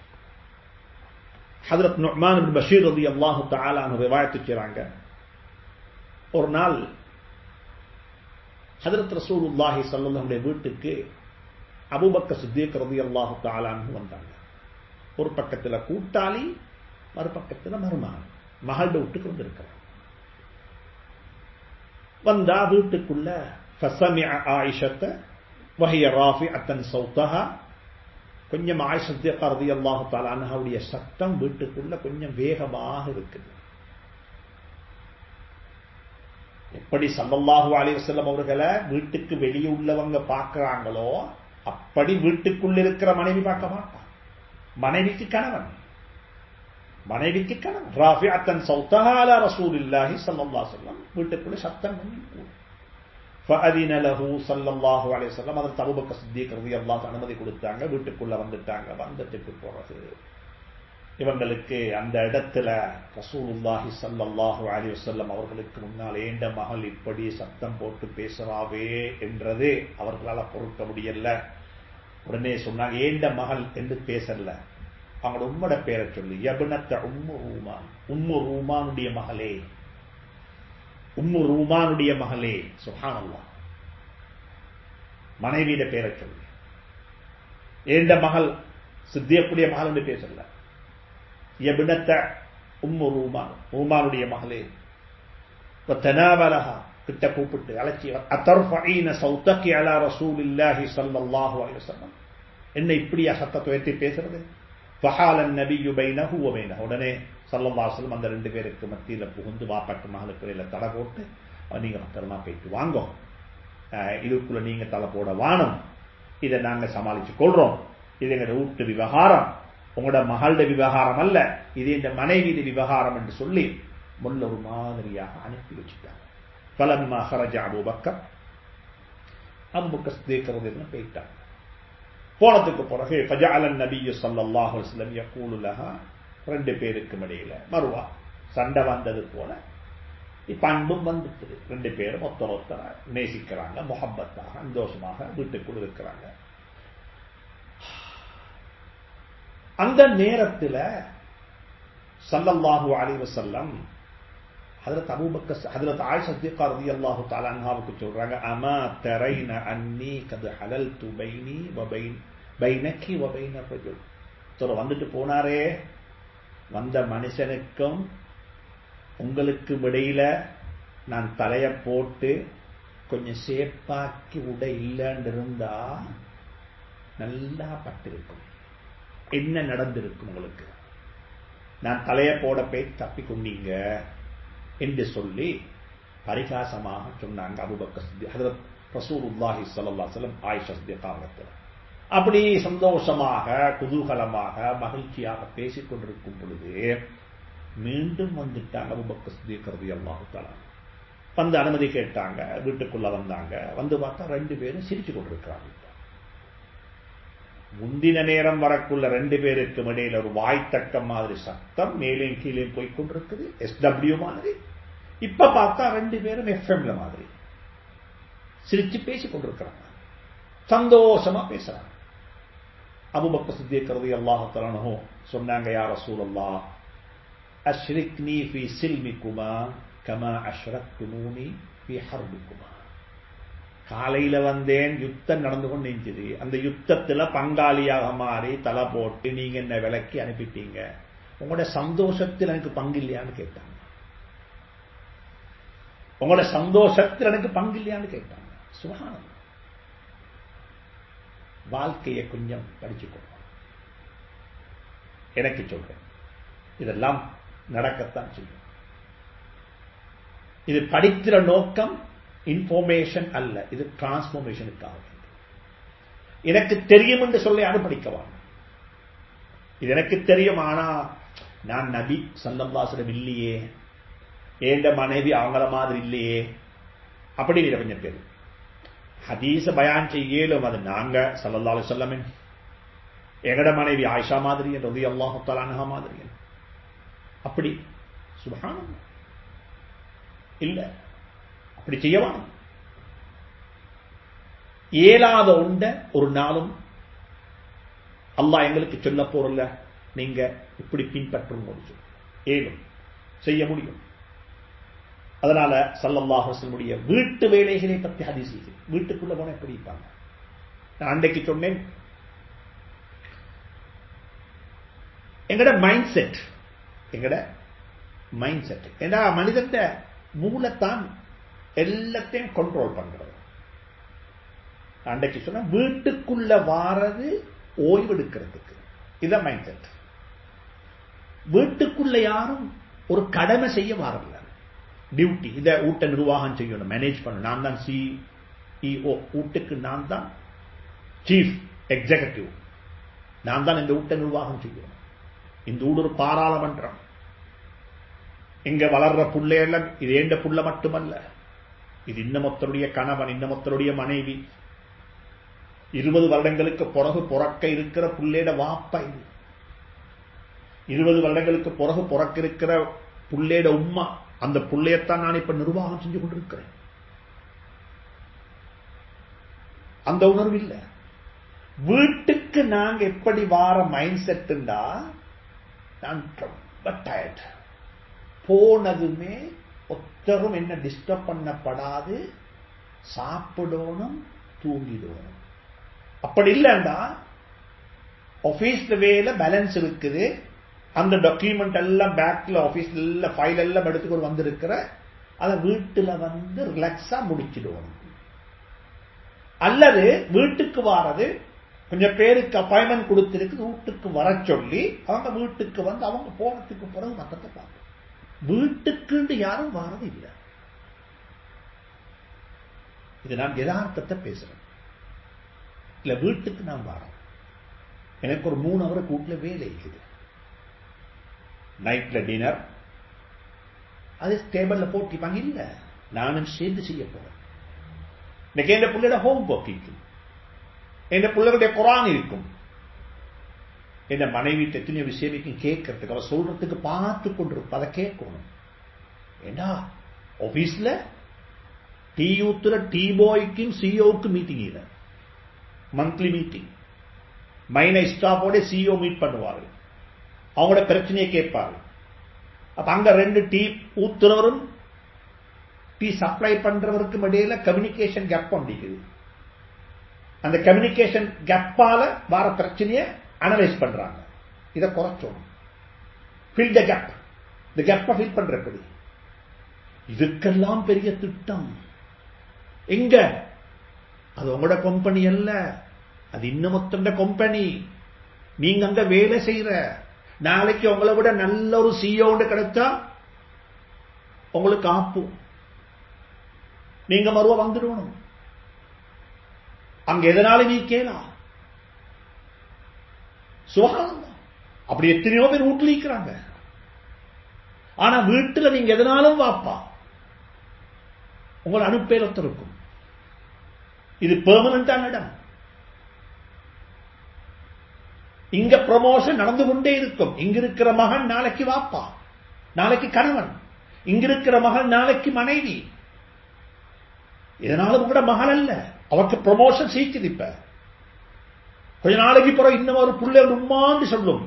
ஹதரத் நுஹ்மான் பஷீர் ரதி அல்லாஹு தாலான்னு ரிவாயத்து செய்றாங்க ஒரு நாள் ஹதரத் ரசூலுல்லாஹி சல்லல்லாஹுடைய வீட்டுக்கு அபுபக்க சித்திக் ரதி அல்லாஹு தாலான்னு வந்தாங்க ஒரு பக்கத்தில் கூட்டாளி மறுபக்கத்தில் மருமகன் மகள் வீட்டுக்கு வந்திருக்கிறார் வந்தா வீட்டுக்குள்ள فسمع عائشة وهي رافعة صوتها கொஞ்சம் ஆயிஷத்தி ரதி அல்லாஹு தாலானுடைய சத்தம் வீட்டுக்குள்ள கொஞ்சம் வேகமாக இருக்குது எப்படி சல்லல்லாஹு அலிவசல்லம் அவர்களை வீட்டுக்கு வெளியே உள்ளவங்க பார்க்கிறாங்களோ அப்படி வீட்டுக்குள்ள இருக்கிற மனைவி பார்க்க மாட்டான் மனைவிக்கு கணவன் மனைவிக்கு கணவன் ராஃபிஅத்தன் சௌத்தஹாலா ரசூலில்லாஹி ஸல்லல்லாஹு அலைஹி வஸல்லம் வீட்டுக்குள்ள சத்தம் கொஞ்சம் கூடும் فأذن له صلى الله عليه وسلم அதற்கு அபூபக்கர் சித்திக் ரலியல்லாஹு அனுமதி கொடுத்தாங்க வீட்டுக்குள்ள வந்துட்டாங்க வந்துட்டுக்கு போறது இவங்களுக்கு அந்த இடத்துல ரசூலுல்லாஹி ஸல்லல்லாஹு அலைஹி வஸல்லம் அவர்களுக்கு முன்னால் ஏண்ட மகள் இப்படி சத்தம் போட்டு பேசுறாவே என்றது அவர்களால் பொறுக்க முடியல உடனே சொன்னாங்க ஏண்ட மகள் என்று பேசல அவங்களோட உம்மோட பேரை சொல்லி யபுனத்த உம்மு ரூமான் உம்மு ரூமானுடைய மகளே உம்மு ரூமானுடைய மகளே சுஹானல்லா மனைவியிட பேரை சொல்லி ஏண்ட மகள் சித்தியக்கூடிய மகள் என்று பேசல எபினத்த உம்மு ரூமான் ரூமானுடைய மகளே தனாவலகா கிட்ட கூப்பிட்டு அழைச்சி அத்தர்ஃபீன சௌத்தக்கி அலா ரசூலில்லாஹி ஸல்லல்லாஹு அலைஹி வஸல்லம் என்ன இப்படியா சத்தத்தை உயர்த்தி பேசுறது ஃபஹாலன் நபியு பைனஹு வ பைனஹு உடனே ஸல்லல்லாஹு அலைஹி வஸல்லம் அந்த ரெண்டு பேருக்கு மத்தியில புகுந்து வாப்பாட்டு மகளுக்கு இடையில தடை போட்டு நீங்க பத்திரமா போயிட்டு வாங்கோ இதுக்குள்ள நீங்க தலை போட வானம் இதை நாங்க சமாளிச்சு கொள்றோம் இது எங்க வீட்டு விவகாரம் உங்களோட மகளோட விவகாரம் அல்ல இது இந்த மனைவி விவகாரம் என்று சொல்லி முல்ல ஒரு மாதிரியாக அனுப்பி வச்சுட்டாங்க பலன்மா ஹரஜ அபுபக்கர் அபுபக்கர் சித்திக்கிறது போயிட்டாங்க போனதுக்கு பிறகு ஃபஜாலன் நபியு ஸல்லல்லாஹு அலைஹி வஸல்லம் யகூலு லஹா ரெண்டு பேருக்கும் இடையில மறுவா சண்டை வந்தது போல இப்ப அன்பும் வந்துட்டு ரெண்டு பேரும் ஒத்தர ஒத்தர நேசிக்கிறாங்க முகப்பத்தாக சந்தோஷமாக வீட்டுக்குள் இருக்கிறாங்க அந்த நேரத்தில் சல்லல்லாஹு அலைஹி வஸல்லம் ஹதரத் அபூபக்கர் ஹதரத் ஆயிஷா சித்திகா ரலியல்லாஹு தஆலா அன்ஹாவுக்கு சொல்றாங்க அமா தரைன அன்னி கத் ஹலல்து பைனி வ பைன் பைனக்கி வ பைன ரஜுல் தோற வந்துட்டு போனாரே வந்த மனுஷனுக்கும் உங்களுக்கு இடையில நான் தலைய போட்டு கொஞ்சம் சேப்பாக்கி உட இல்லைன்னு இருந்தா நல்லா பட்டிருக்கும் என்ன நடந்திருக்கும் உங்களுக்கு நான் தலைய போட போய் தப்பி கொண்டீங்க என்று சொல்லி பரிகாசமாக சொன்னாங்க அபுபக்க ஹதரத் ரசூலுல்லாஹி ஸல்லல்லாஹு அலைஹி வஸல்லம் ஆயிஷா சித்திகாவத்தில் அப்படி சந்தோஷமாக குதூகலமாக மகிழ்ச்சியாக பேசிக் கொண்டிருக்கும் பொழுது மீண்டும் வந்துட்டாங்க அபுபக்க சித்திக் ரலியல்லாஹு தஆலா வந்து அனுமதி கேட்டாங்க வீட்டுக்குள்ள வந்தாங்க வந்து பார்த்தா ரெண்டு பேரும் சிரிச்சு கொண்டிருக்கிறாங்க முந்தின நேரம் வரக்குள்ள ரெண்டு பேருக்கும் இடையில ஒரு வாய்த்தக்கம் மாதிரி சத்தம் மேலேயும் கீழே போய் கொண்டிருக்குது எஸ்டபிள்யூ மாதிரி இப்ப பார்த்தா ரெண்டு பேரும் எஃப்எம்ல மாதிரி சிரிச்சு பேசிக் கொண்டிருக்கிறாங்க சந்தோஷமா பேசுறாங்க அபுபக்க சித்தியக்கிறது அல்லாஹத்தலானோ சொன்னாங்க யார் ரசூல் அல்லா அஷ்ரிக்னி ஃபி சில்மிக்குமா கமா அஷ்ரக்துமூனி ஃபி ஹர்பிக்குமா காலையில வந்தேன் யுத்தம் நடந்து கொண்டு இருந்துச்சு அந்த யுத்தத்துல பங்காளியாக மாறி தலை போட்டு நீங்க என்ன விலக்கி அனுப்பிட்டீங்க உங்களோட சந்தோஷத்தில் எனக்கு பங்கு இல்லையான்னு கேட்டாங்க உங்களோட சந்தோஷத்தில் எனக்கு பங்கு இல்லையான்னு கேட்டாங்க சுகானம் வாழ்க்கையை கொஞ்சம் படிச்சுக்கணும் எனக்கு சொல்றேன் இதெல்லாம் நடக்கத்தான் செய்யும் இது படிக்கிற நோக்கம் இன்ஃபர்மேஷன் அல்ல இது டிரான்ஸ்பர்மேஷனுக்காக எனக்கு தெரியும் என்று சொல்லி யாரும் படிக்கவாங்க இது எனக்கு தெரியும் ஆனா நான் நபி சல்லம்பாசனம் இல்லையே ஏண்ட மனைவி அவங்கள மாதிரி இல்லையே அப்படின்னு கொஞ்சம் பேர் ஹதீச பயான் செய்யலும் அது நாங்க சல்லல்லாலு சொல்லமே எங்கட மனைவி ஆயிஷா மாதிரி ரதி அல்லாஹாலா மாதிரி அப்படி சுபகானம் இல்ல அப்படி செய்யவா இயலாத உண்ட ஒரு நாளும் அல்லாஹ் எங்களுக்கு சொல்ல போறல நீங்க இப்படி பின்பற்றும் ஏலும் செய்ய முடியும் அதனால சல்லல்லாஹுடைய வீட்டு வேலைகளை பத்தி ஹதீஸ் வீட்டுக்குள்ள போன எப்படி இருப்பாங்க நான் அன்றைக்கு சொன்னேன் எங்கட மைண்ட் செட் எங்கட மைண்ட் செட் ஏன்னா மனிதன் மூலத்தான் எல்லாத்தையும் கண்ட்ரோல் பண்றது அன்றைக்கு சொன்ன வீட்டுக்குள்ள வாரது ஓய்வெடுக்கிறதுக்கு இதான் மைண்ட் செட் வீட்டுக்குள்ள யாரும் ஒரு கடமை செய்ய வாரல டியூட்டி இதை ஊட்ட நிர்வாகம் செய்யணும் மேனேஜ் பண்ணணும் நான் தான் சிஇஓ வீட்டுக்கு நான் தான் சீஃப் எக்ஸிகட்டிவ் நான் தான் இந்த ஊட்ட நிர்வாகம் செய்யணும் இந்த ஊடு ஒரு பாராளுமன்றம் இங்க வளர்ற புள்ளையெல்லாம் இது ஏண்ட புள்ள மட்டுமல்ல இது இன்னமொத்தருடைய கணவன் இன்னமொத்தருடைய மனைவி இருபது வருடங்களுக்கு பிறகு புறக்க இருக்கிற புள்ளேட வாப்பா இது இருபது வருடங்களுக்கு பிறகு புறக்க இருக்கிற புள்ளேட உம்மா அந்த புள்ளையத்தான் நான் இப்ப நிர்வாகம் செஞ்சு கொண்டிருக்கிறேன் அந்த உணர்வு இல்லை வீட்டுக்கு நாங்க எப்படி வார மைண்ட் செட்டுண்டா நான் ரொம்ப டயர்ட் போனதுமே ஒத்தரும் என்ன டிஸ்டர்ப் பண்ணப்படாது சாப்பிடணும் தூங்கிடணும் அப்படி இல்லைண்டா ஆபீஸ்ல வேலை பேலன்ஸ் இருக்குது அந்த டாக்குமெண்ட் எல்லாம் பேக்ல ஆபீஸ்ல எல்லாம் ஃபைல் எல்லாம் எடுத்துக்கொண்டு வந்திருக்கிற அதை வீட்டுல வந்து ரிலாக்ஸா முடிச்சிடுவோம் அல்லது வீட்டுக்கு வாரது கொஞ்சம் பேருக்கு அப்பாயின்மெண்ட் கொடுத்திருக்கு வீட்டுக்கு வர சொல்லி அவங்க வீட்டுக்கு வந்து அவங்க போனதுக்கு பிறகு மத்தத்தை பார்க்கணும் வீட்டுக்கு யாரும் வாரது இல்லை இது நான் யதார்த்தத்தை பேசுறேன் இல்ல வீட்டுக்கு நான் வாரோம் எனக்கு ஒரு மூணு அவர் கூட்டுல வேலை இருக்குது நைட்ல டின்னர் அது டேபிள்ல போட்டிப்பாங்க இல்ல நானும் சேர்ந்து செய்ய போறேன் இன்னைக்கு என் பிள்ளையோட ஹோம் ஒர்க் இருக்கும் என் பிள்ளைகளுடைய குரான் இருக்கும் என் மனைவி எத்தனையோ விஷயம் கேட்கறதுக்கு அவ சொல்றதுக்கு பார்த்து கொண்டிருப்ப அதை கேட்கணும் ஏண்டா ஆபீஸ்ல டீ ஊத்துற டீ பாய்க்கும் சிஓக்கு மீட்டிங் இல்ல மந்த்லி மீட்டிங் மைனை ஸ்டாஃபோட சிஓ மீட் பண்ணுவாரு அவங்களோட பிரச்சனையை கேட்பாரு அப்ப அங்க ரெண்டு டீ ஊத்துறவரும் டீ சப்ளை பண்றவருக்கும் இடையில கம்யூனிகேஷன் கேப் ஒண்டிக்குது அந்த கம்யூனிகேஷன் கேப்பால வர பிரச்சனையை அனலைஸ் பண்றாங்க இதை குறைச்சோம் ஃபில் த கேப் இந்த கேப்பை ஃபில் பண்ற எப்படி இதுக்கெல்லாம் பெரிய திட்டம் எங்க அது உங்களோட கம்பெனி அல்ல அது இன்னமொத்தண்ட கம்பெனி நீங்க அங்க வேலை செய்யற நாளைக்கு உங்களை விட நல்ல ஒரு சிஓ கிடைச்சா உங்களுக்கு ஆப்பும் நீங்க மறுவ வந்துடணும் அங்க எதனால நீ கேளா சுகாதாரம் அப்படி எத்தனையோ பேர் வீட்டுல இருக்கிறாங்க ஆனா வீட்டுல நீங்க எதனாலும் வாப்பா உங்களை அனுப்பேல் இருக்கும் இது பெர்மனண்டான இடம் இங்க ப்ரமோஷன் நடந்து கொண்டே இருக்கும் இங்க இருக்கிற மகன் நாளைக்கு வாப்பா நாளைக்கு கணவன் இங்க இருக்கிற மகன் நாளைக்கு மனைவி இதனால உங்களோட மகள் அல்ல அவருக்கு ப்ரமோஷன் சீக்குது இப்ப கொஞ்ச நாளைக்கு பிறகு இன்னும் ஒரு பிள்ளை உம்மான்னு சொல்லும்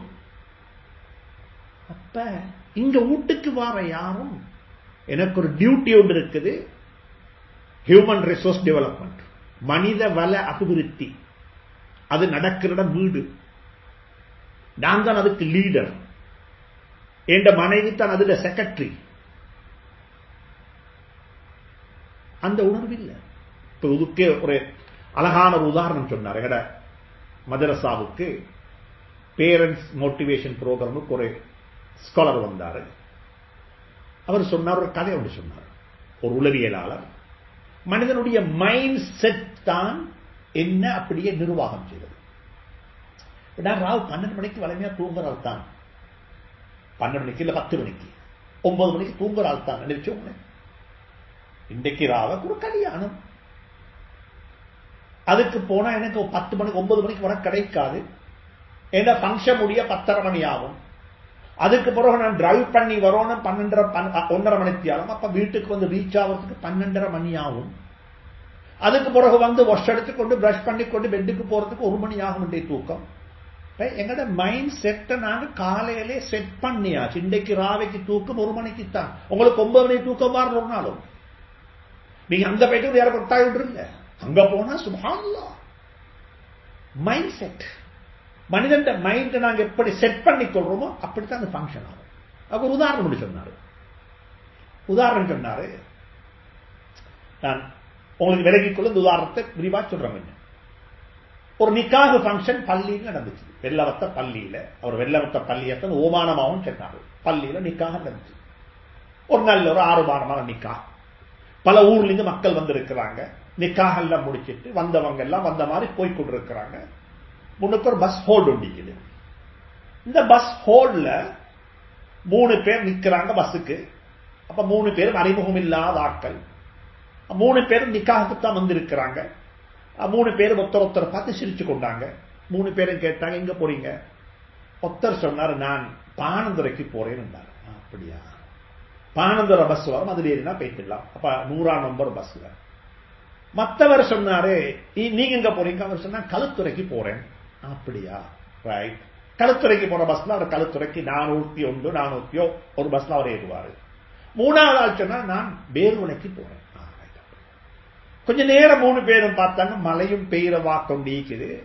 அப்ப இங்க வீட்டுக்கு வார யாரும் எனக்கு ஒரு டியூட்டி ஒன்று இருக்குது ஹியூமன் ரிசோர்ஸ் டெவலப்மெண்ட் மனித வள அபிவிருத்தி அது நடக்கிற வீடு நான் தான் அதுக்கு லீடர் என்ற மனைவி தான் அதுல செக்ரட்டரி அந்த உணர்வு இல்லை இப்ப இதுக்கே ஒரு அழகான ஒரு உதாரணம் சொன்னார் எங்கட மதரசாவுக்கு பேரண்ட்ஸ் மோட்டிவேஷன் ப்ரோக்ராமுக்கு ஒரு ஸ்காலர் வந்தார் அவர் சொன்னார் ஒரு கதை ஒன்று சொன்னார் ஒரு உளவியலாளர் மனிதனுடைய மைண்ட் செட் தான் என்ன அப்படியே நிர்வாகம் செய்வது நான் ராவ் பன்னெண்டு மணிக்கு வளமையா தூங்குறாள் தான் பன்னெண்டு மணிக்கு இல்ல பத்து மணிக்கு ஒன்பது மணிக்கு தூங்குறாள் தான் நினைச்சோங்க இன்றைக்கு ராவக்கு ஒரு கல்யாணம் அதுக்கு போனா எனக்கு பத்து மணிக்கு ஒன்பது மணிக்கு வர கிடைக்காது ஏன்னா பங்கன் முடிய பத்தரை மணி ஆகும் அதுக்கு பிறகு நான் டிரைவ் பண்ணி வரணும் பன்னெண்டரை ஒன்றரை மணிக்கு ஆகும் அப்ப வீட்டுக்கு வந்து ரீச் ஆகிறதுக்கு பன்னெண்டரை மணி ஆகும் அதுக்கு பிறகு வந்து வாஷ் எடுத்துக்கொண்டு பிரஷ் பண்ணி கொண்டு பெட்டுக்கு போறதுக்கு ஒரு மணி ஆகும் தூக்கம் எங்கட மைண்ட் செட்டை நாங்க காலையிலே செட் பண்ணியாச்சு இன்றைக்கு ராவைக்கு தூக்கம் ஒரு மணிக்கு தான் உங்களுக்கு ஒன்பது மணிக்கு தூக்கம் மாறும் ஒரு நாளும் நீங்க அந்த போயிட்டு யாரை கொட்டாய் விட்டுருங்க அங்க போனா சுபான்லா மைண்ட் செட் மனிதன் மைண்ட் நாங்க எப்படி செட் பண்ணி கொள்றோமோ அப்படித்தான் அந்த ஃபங்க்ஷன் ஆகும் அவர் ஒரு உதாரணம் சொன்னாரு உதாரணம் சொன்னாரு நான் உங்களுக்கு விலகிக் கொள்ள இந்த உதாரணத்தை விரிவா சொல்றேன் ஒரு நிக்காக ஃபங்க்ஷன் பள்ளியில் நடந்துச்சு வெள்ளவத்த பள்ளியில அவர் வெள்ளவத்த பள்ளியத்தான் ஓமானமாகவும் சொன்னாரு பள்ளியில நிக்காக நடந்துச்சு ஒரு நல்ல ஒரு ஆறு மாதமான நிக்கா பல ஊர்ல இருந்து மக்கள் வந்திருக்கிறாங்க நிக்காக எல்லாம் முடிச்சிட்டு வந்தவங்க எல்லாம் வந்த மாதிரி போய் கொண்டிருக்கிறாங்க முன்னுக்கு ஒரு பஸ் ஹோல்டு ஒண்டிக்குது இந்த பஸ் ஹோல்ட்ல மூணு பேர் நிக்கிறாங்க பஸ்ஸுக்கு அப்ப மூணு பேரும் அறிமுகம் இல்லாத ஆட்கள் மூணு பேரும் நிக்காகத்துக்கு தான் வந்திருக்கிறாங்க மூணு பேரும் ஒருத்தர் ஒருத்தர் பார்த்து சிரிச்சு கொண்டாங்க மூணு பேரும் கேட்டாங்க எங்க போறீங்க ஒருத்தர் சொன்னாரு நான் பானந்துரைக்கு போறேன்னு அப்படியா பானந்துரை பஸ் வரும் அதுல ஏறினா போயிட்டுலாம் அப்ப நூறாம் நம்பர் பஸ்ல மற்றவர் சொன்னாரு நீங்க எங்க போறீங்க அவர் சொன்னா களுத்துறைக்கு போறேன் அப்படியா ரைட் களுத்துறைக்கு போற பஸ்ல அவர் களுத்துறைக்கு நானூத்தி ஒன்று நானூத்தியோ ஒரு பஸ்ல அவர் ஏறுவாரு மூணாவது ஆள் சொன்னா நான் பேருவனைக்கு போறேன் கொஞ்ச நேரம் மூணு பேரும் பார்த்தாங்க மழையும் பெய்யற வாக்கம் நீக்குது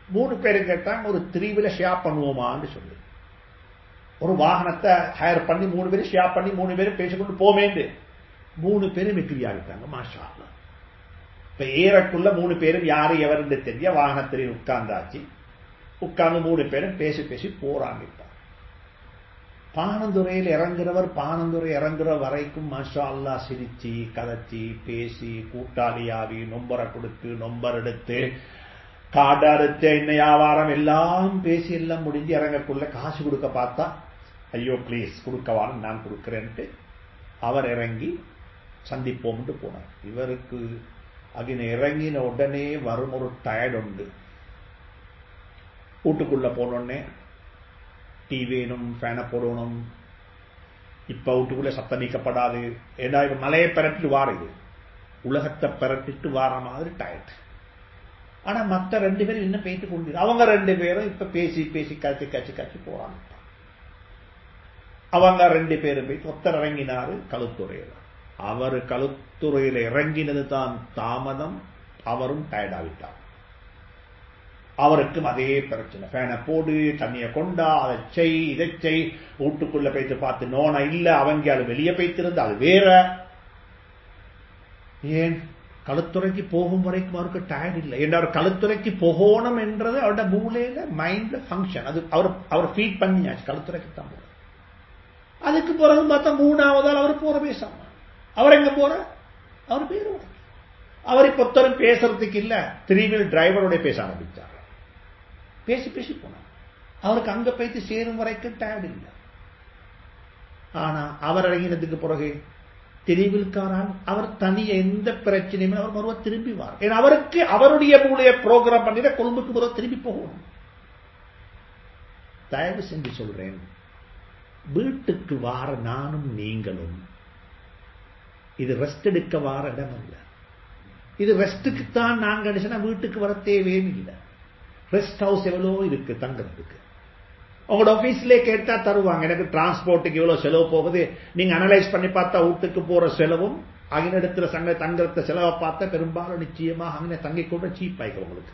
மூணு பேரும் கேட்டாங்க ஒரு த்ரீவில ஷேர் பண்ணுவோமான்னு சொல்லி ஒரு வாகனத்தை ஹயர் பண்ணி மூணு பேரும் ஷேர் பண்ணி மூணு பேரும் பேசிக்கொண்டு போமேண்டு மூணு பேரும் வெற்றி ஆகிட்டாங்க மாஷா இப்ப ஏறக்குள்ள மூணு பேரும் யாரு எவருன்னு தெரிய வாகனத்திலே உட்கார்ந்தாச்சு உட்கார்ந்து மூணு பேரும் பேசி பேசி போறாங்க இப்ப பானந்துறையில் இறங்குறவர் பானந்துறை இறங்குற வரைக்கும் மாஷா அல்லா சிரிச்சு கதைச்சி பேசி கூட்டாளியாவி நொம்பரை கொடுத்து நொம்பர் எடுத்து காடு அறுத்து என்ன வியாபாரம் எல்லாம் பேசி எல்லாம் முடிஞ்சு இறங்கக்குள்ள காசு கொடுக்க பார்த்தா ஐயோ ப்ளீஸ் கொடுக்கவான்னு நான் கொடுக்குறேன்ட்டு அவர் இறங்கி சந்திப்போம்ட்டு போனார் இவருக்கு அகின இறங்கின உடனே வரும் ஒரு டயர்ட் உண்டு வீட்டுக்குள்ள போனோடனே டீ வேணும் ஃபேனை போடணும் இப்ப வீட்டுக்குள்ள சத்தம் நீக்கப்படாது ஏன்னா இப்ப மலையை பெரட்டிட்டு வாருது உலகத்தை பெரட்டிட்டு வார மாதிரி டயர்ட் ஆனா மத்த ரெண்டு பேரும் இன்னும் பேசி கொண்டு அவங்க ரெண்டு பேரும் இப்ப பேசி பேசி காய்ச்சி காய்ச்சி காய்ச்சி போறாங்க அவங்க ரெண்டு பேரும் போய் ஒத்தர் இறங்கினாரு கழுத்துறையில அவர் கழுத்துறையில இறங்கினது தான் தாமதம் அவரும் டயர்ட் ஆகிட்டார் அவருக்கும் அதே பிரச்சனை ஃபேனை போடு தண்ணியை கொண்டா அதை செய் இதை செய் வீட்டுக்குள்ள போயிட்டு பார்த்து நோனா இல்ல அவங்க அது வெளியே போய்த்திருந்து அது வேற ஏன் களுத்துறைக்கு போகும் வரைக்கும் அவருக்கு டயர்ட் இல்லை என்றார் களுத்துறைக்கு போகணும் என்றது அவரோட மூளையில மைண்ட்ல ஃபங்க்ஷன் அது அவர் அவர் ஃபீட் பண்ணியாச்சு களுத்துறைக்கு தான் போற அதுக்கு பிறகு பார்த்தா மூணாவதால் அவர் போற பேசாம அவர் எங்க போற அவர் பேரு அவர் இப்பொத்தரும் பேசுறதுக்கு இல்ல த்ரீவீல் டிரைவரோட பேச ஆரம்பிச்சார் பேசி பேசி போனார் அவருக்கு அங்க போயிட்டு சேரும் வரைக்கும் டயர்ட் இல்லை ஆனா அவர் இறங்கினதுக்கு பிறகு தெரிவில்காரான் அவர் தனிய எந்த பிரச்சனையுமே அவர் மறுவ திரும்பி வார் ஏன்னா அவருக்கு அவருடைய மூலைய ப்ரோக்ராம் பண்ணிட கொழும்புக்கு மறுவ திரும்பி போகணும் தயவு செஞ்சு சொல்றேன் வீட்டுக்கு வார நானும் நீங்களும் இது ரெஸ்ட் எடுக்க வார இடம் அல்ல இது ரெஸ்ட்டுக்கு தான் நாங்க நினைச்சா வீட்டுக்கு வர தேவையே இல்லை ரெஸ்ட் ஹவுஸ் எவ்வளோ இருக்கு தங்குறதுக்கு உங்களோட ஆபீஸ்ல கேட்டா தருவாங்க எனக்கு டிரான்ஸ்போர்ட்டுக்கு எவ்வளவு செலவு போகுது நீங்க அனலைஸ் பண்ணி பார்த்தா வீட்டுக்கு போற செலவும் அங்கே இடத்துல சங்க தங்குறத செலவை பார்த்தா பெரும்பாலும் நிச்சயமா அங்கே தங்கி கூட சீப் ஆயிக்கும் உங்களுக்கு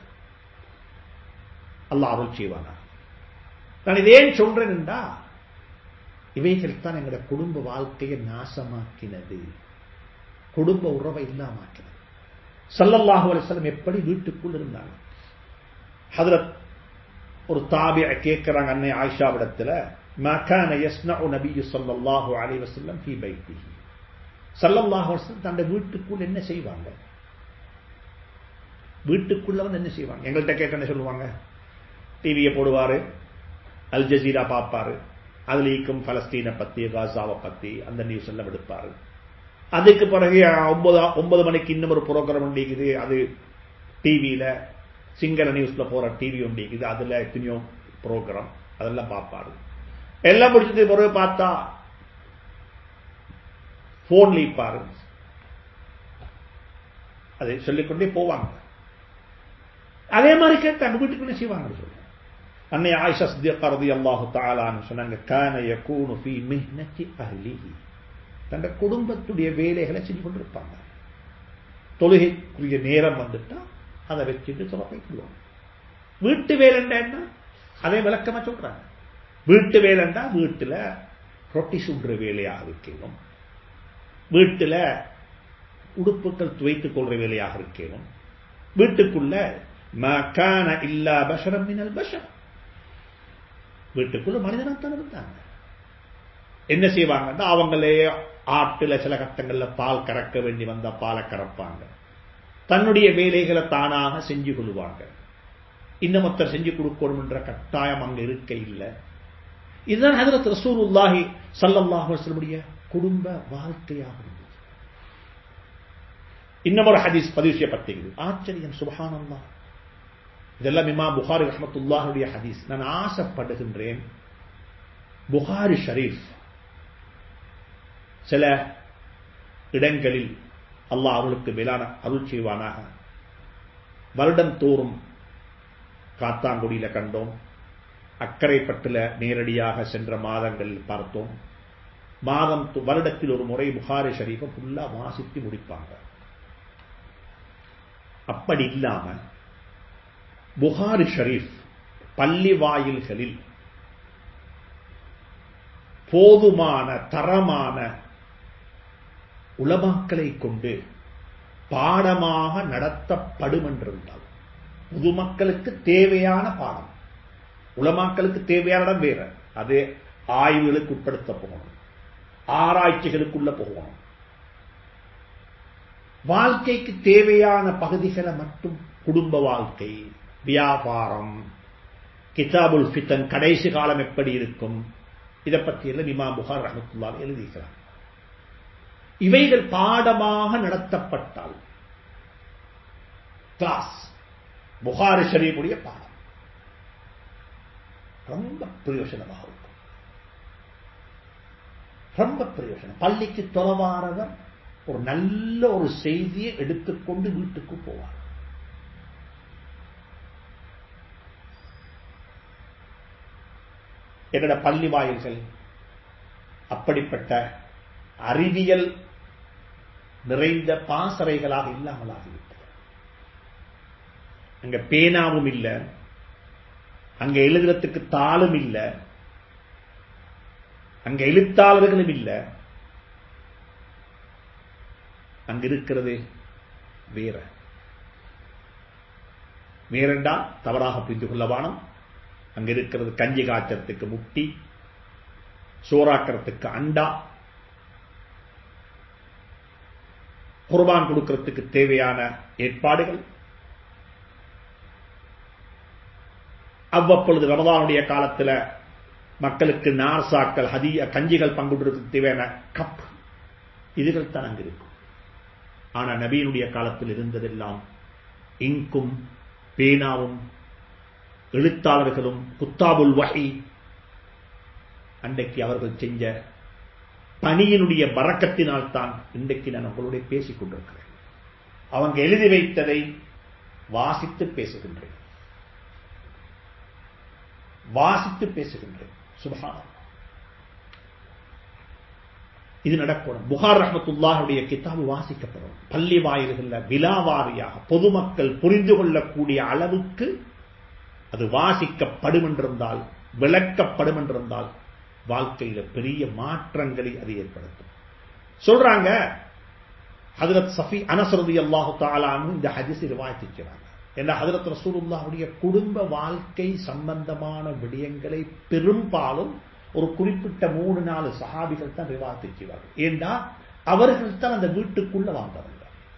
அல்ல அருள் செய்வானா நான் இதேன் சொல்றேன்டா இவைகள் தான் எங்களோட குடும்ப வாழ்க்கையை நாசமாக்கினது குடும்ப உறவை இல்லாமாக்கினது சல்லல்லாஹு அலிஸ்லம் எப்படி வீட்டுக்குள் இருந்தாங்க ஹதரத் ஒரு தாபிய கேட்கிறாங்க அன்னை ஆயிஷாவிடத்துல மகான யஸ்னஉ நபியு ஸல்லல்லாஹு அலைஹி வஸல்லம் ஃபீ பைத்திஹி ஸல்லல்லாஹு அலைஹி வஸல்லம் தன்னுடைய வீட்டுக்குள் என்ன செய்வாங்க வீட்டுக்குள்ள வந்து என்ன செய்வாங்க எங்கள்கிட்ட கேட்க என்ன சொல்லுவாங்க டிவியை போடுவாரு அல் ஜசீரா பார்ப்பாரு அதுல ஈக்கும் பலஸ்தீனை பத்தி காசாவை பத்தி அந்த நியூஸ் எல்லாம் எடுப்பாரு அதுக்கு பிறகு ஒன்பது ஒன்பது மணிக்கு இன்னும் ஒரு ப்ரோக்ராம் உண்டிக்குது அது டிவியில சிங்கள நியூஸ்ல போற டிவி உண்டிக்குது அதுல எத்தனையோ ப்ரோக்ராம் அதெல்லாம் பார்ப்பாரு எல்லாம் முடிச்சது பிறகு பார்த்தா போன்ல இப்பாரு அதை சொல்லிக்கொண்டே போவாங்க அதே மாதிரி கேட்டாங்க வீட்டுக்கு என்ன செய்வாங்க சொல்லுங்க அன்னை ஆயிஷா சித்தியக்கா ரதி அல்லாஹு தாலான்னு சொன்னாங்க கான யகூனு ஃபீ மிஹ்னத்தி அஹ்லிஹி தங்க குடும்பத்துடைய வேலைகளை செஞ்சு கொண்டிருப்பாங்க தொழுகைக்குரிய நேரம் வந்துட்டா அதை வச்சுட்டு தொலைப்பைக்குள்ளோம் வீட்டு வேலைண்டா என்ன அதே விளக்கமா சொல்றாங்க வீட்டு வேலைண்டா வீட்டுல ரொட்டி சுடுற வேலையாக இருக்கணும் வீட்டுல உடுப்புகள் துவைத்துக் கொள்ற வேலையாக இருக்கணும் வீட்டுக்குள்ள மகான இல்லா பஷரம் மினல் பஷர் வீட்டுக்குள்ள மனிதனாத்தான் இருந்தாங்க என்ன செய்வாங்கன்னா அவங்களே ஆட்டுல சில கட்டங்கள்ல பால் கறக்க வேண்டி வந்தா பாலை கறப்பாங்க தன்னுடைய வேலைகளை தானாக செஞ்சு கொள்வாங்க இன்னமொத்தர் செஞ்சு கொடுக்கணும் என்ற கட்டாயம் அங்க இருக்க இல்லை இதுதான் ஹதரத் ரசூலுல்லாஹி சல்லல்லாஹு வஸல்லமுடைய குடும்ப வாழ்க்கையாக இருந்தது இன்னமொரு ஹதீஸ் பதிவு செய்யப்பட்டிருக்கிறது ஆச்சரியம் சுபஹானல்லாஹ் இதெல்லாம் இமா புகாரி ரஹமத்துல்லாஹுடைய ஹதீஸ் நான் ஆசைப்படுகின்றேன் புகாரி ஷரீஃப் சில இடங்களில் அல்லாஹ் அவளுக்கு மேலான அருள் செய்வானாக வருடம் தோறும் காத்தாங்குடியில கண்டோம் அக்கரைப்பட்டில் நேரடியாக சென்ற மாதங்களில் பார்த்தோம் மாதம் வருடத்தில் ஒரு முறை புகாரி ஷரீஃபை ஃபுல்லா வாசித்து முடிப்பாங்க அப்படி இல்லாம புகாரி ஷரீஃப் பள்ளி வாயில்களில் போதுமான தரமான உலமாக்களை கொண்டு பாடமாக நடத்தப்படும் என்றிருந்தால் பொதுமக்களுக்கு தேவையான பாடம் உலமாக்களுக்கு தேவையான இடம் வேற அது ஆய்வுகளுக்கு உட்படுத்த போகணும் ஆராய்ச்சிகளுக்குள்ள போகணும் வாழ்க்கைக்கு தேவையான பகுதிகளை மட்டும் குடும்ப வாழ்க்கை வியாபாரம் கிதாபுல் ஃபித்தன் கடைசி காலம் எப்படி இருக்கும் இதை பற்றியெல்லாம் இமா புகார் ரஹமத்துல்லால் எழுதியிருக்கிறார் இவைகள் பாடமாக நடத்தப்பட்டால் கிளாஸ் புகாரி ஷரீஃபுடைய பாடம் ரொம்ப பிரயோஜனமாக இருக்கும் ரொம்ப பிரயோஜனம் பள்ளிக்கு தொலைவாரவர் ஒரு நல்ல ஒரு செய்தியை எடுத்துக்கொண்டு வீட்டுக்கு போவார் என்னோட பள்ளி வாயில்கள் அப்படிப்பட்ட அறிவியல் நிறைந்த பாசறைகளாக இல்லாமலாகிவிட்டது அங்க பேனாவும் இல்லை அங்க எழுதுறதுக்கு தாளும் இல்லை அங்க எழுத்தாளர்களும் இல்லை அங்க இருக்கிறது வேற வேறெண்டா தவறாக புரிந்து கொள்ளவானம் அங்க இருக்கிறது கஞ்சி காய்ச்சறதுக்கு முட்டி சோறாக்கிறதுக்கு அண்டா குர்பான் கொடுக்கிறதுக்கு தேவையான ஏற்பாடுகள் அவ்வப்பொழுது ரமதானுடைய காலத்துல மக்களுக்கு நார்சாக்கள் ஹதிய கஞ்சிகள் பங்குடுறதுக்கு தேவையான கப் இதுகள் தான் அங்கு இருக்கும் ஆனா நபியினுடைய காலத்தில் இருந்ததெல்லாம் இங்கும் பேனாவும் எழுத்தாளர்களும் குத்தாபுல் வகை அன்றைக்கு அவர்கள் செஞ்ச பணியினுடைய பறக்கத்தினால் தான் இன்றைக்கு நான் உங்களோட பேசிக் கொண்டிருக்கிறேன் அவங்க எழுதி வைத்ததை வாசித்து பேசுகின்றேன் வாசித்து பேசுகின்றேன் சுபகானம் இது நடக்கணும் புகார் ரஹமத்துல்லாஹுடைய கிதாபு வாசிக்கப்படும் பள்ளி வாயில்கள் விலாவாரியாக பொதுமக்கள் புரிந்து கொள்ளக்கூடிய அளவுக்கு அது வாசிக்கப்படும் என்றிருந்தால் விளக்கப்படும் என்றிருந்தால் வாழ்க்கையில பெரிய மாற்றங்களை அது ஏற்படுத்தும் சொல்றாங்க ஹதரத் சஃபி அனசரதி அல்லாஹு தாலானு இந்த ஹதிஸ் ரிவாய்த்திக்கிறாங்க என்ற ஹதரத் ரசூலுல்லாவுடைய குடும்ப வாழ்க்கை சம்பந்தமான விடயங்களை பெரும்பாலும் ஒரு குறிப்பிட்ட மூணு நாலு சஹாபிகள் தான் ரிவாய்த்திக்கிறார்கள் ஏண்டா அவர்கள் தான் அந்த வீட்டுக்குள்ள வாழ்ந்தவங்க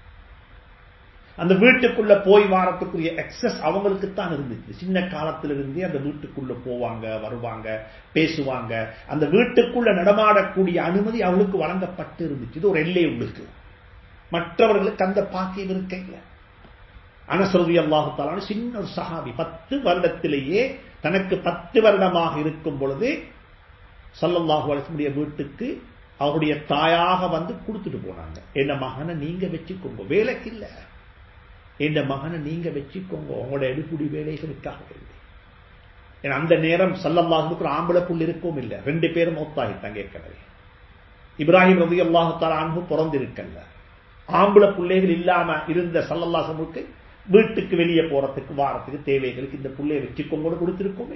அந்த வீட்டுக்குள்ள போய் வாரத்துக்குரிய எக்ஸஸ் அவங்களுக்கு தான் இருந்துச்சு சின்ன காலத்திலிருந்தே அந்த வீட்டுக்குள்ள போவாங்க வருவாங்க பேசுவாங்க அந்த வீட்டுக்குள்ள நடமாடக்கூடிய அனுமதி அவளுக்கு வழங்கப்பட்டு இருந்துச்சு இது ஒரு எல்லை உள்ளுக்கு மற்றவர்களுக்கு அந்த பாக்கியம் இருக்கையில் அனசரதி அல்லாஹுத்தாலான சின்ன ஒரு சஹாபி பத்து வருடத்திலேயே தனக்கு பத்து வருடமாக இருக்கும் பொழுது சல்லல்லாஹு அலசமுடைய வீட்டுக்கு அவருடைய தாயாக வந்து கொடுத்துட்டு போனாங்க என்ன மகனை நீங்க வச்சுக்கோங்க வேலைக்கு இல்லை என் மகனை நீங்க வச்சுக்கோங்க உங்களோட எடுப்புடி வேலைகளுக்காக வேண்டி ஏன்னா அந்த நேரம் சல்லல்லாஹுக்கு ஒரு ஆம்பளை புல் இருக்கவும் இல்லை ரெண்டு பேரும் மௌத்தாகிட்டாங்க ஏற்கனவே இப்ராஹிம் ரவி அல்லாஹால அன்பு பிறந்திருக்கல்ல ஆம்பளை பிள்ளைகள் இல்லாம இருந்த சல்லல்லாசமுக்கு வீட்டுக்கு வெளியே போறதுக்கு வாரத்துக்கு தேவைகளுக்கு இந்த பிள்ளையை வச்சுக்கோங்க கொடுத்திருக்கோம்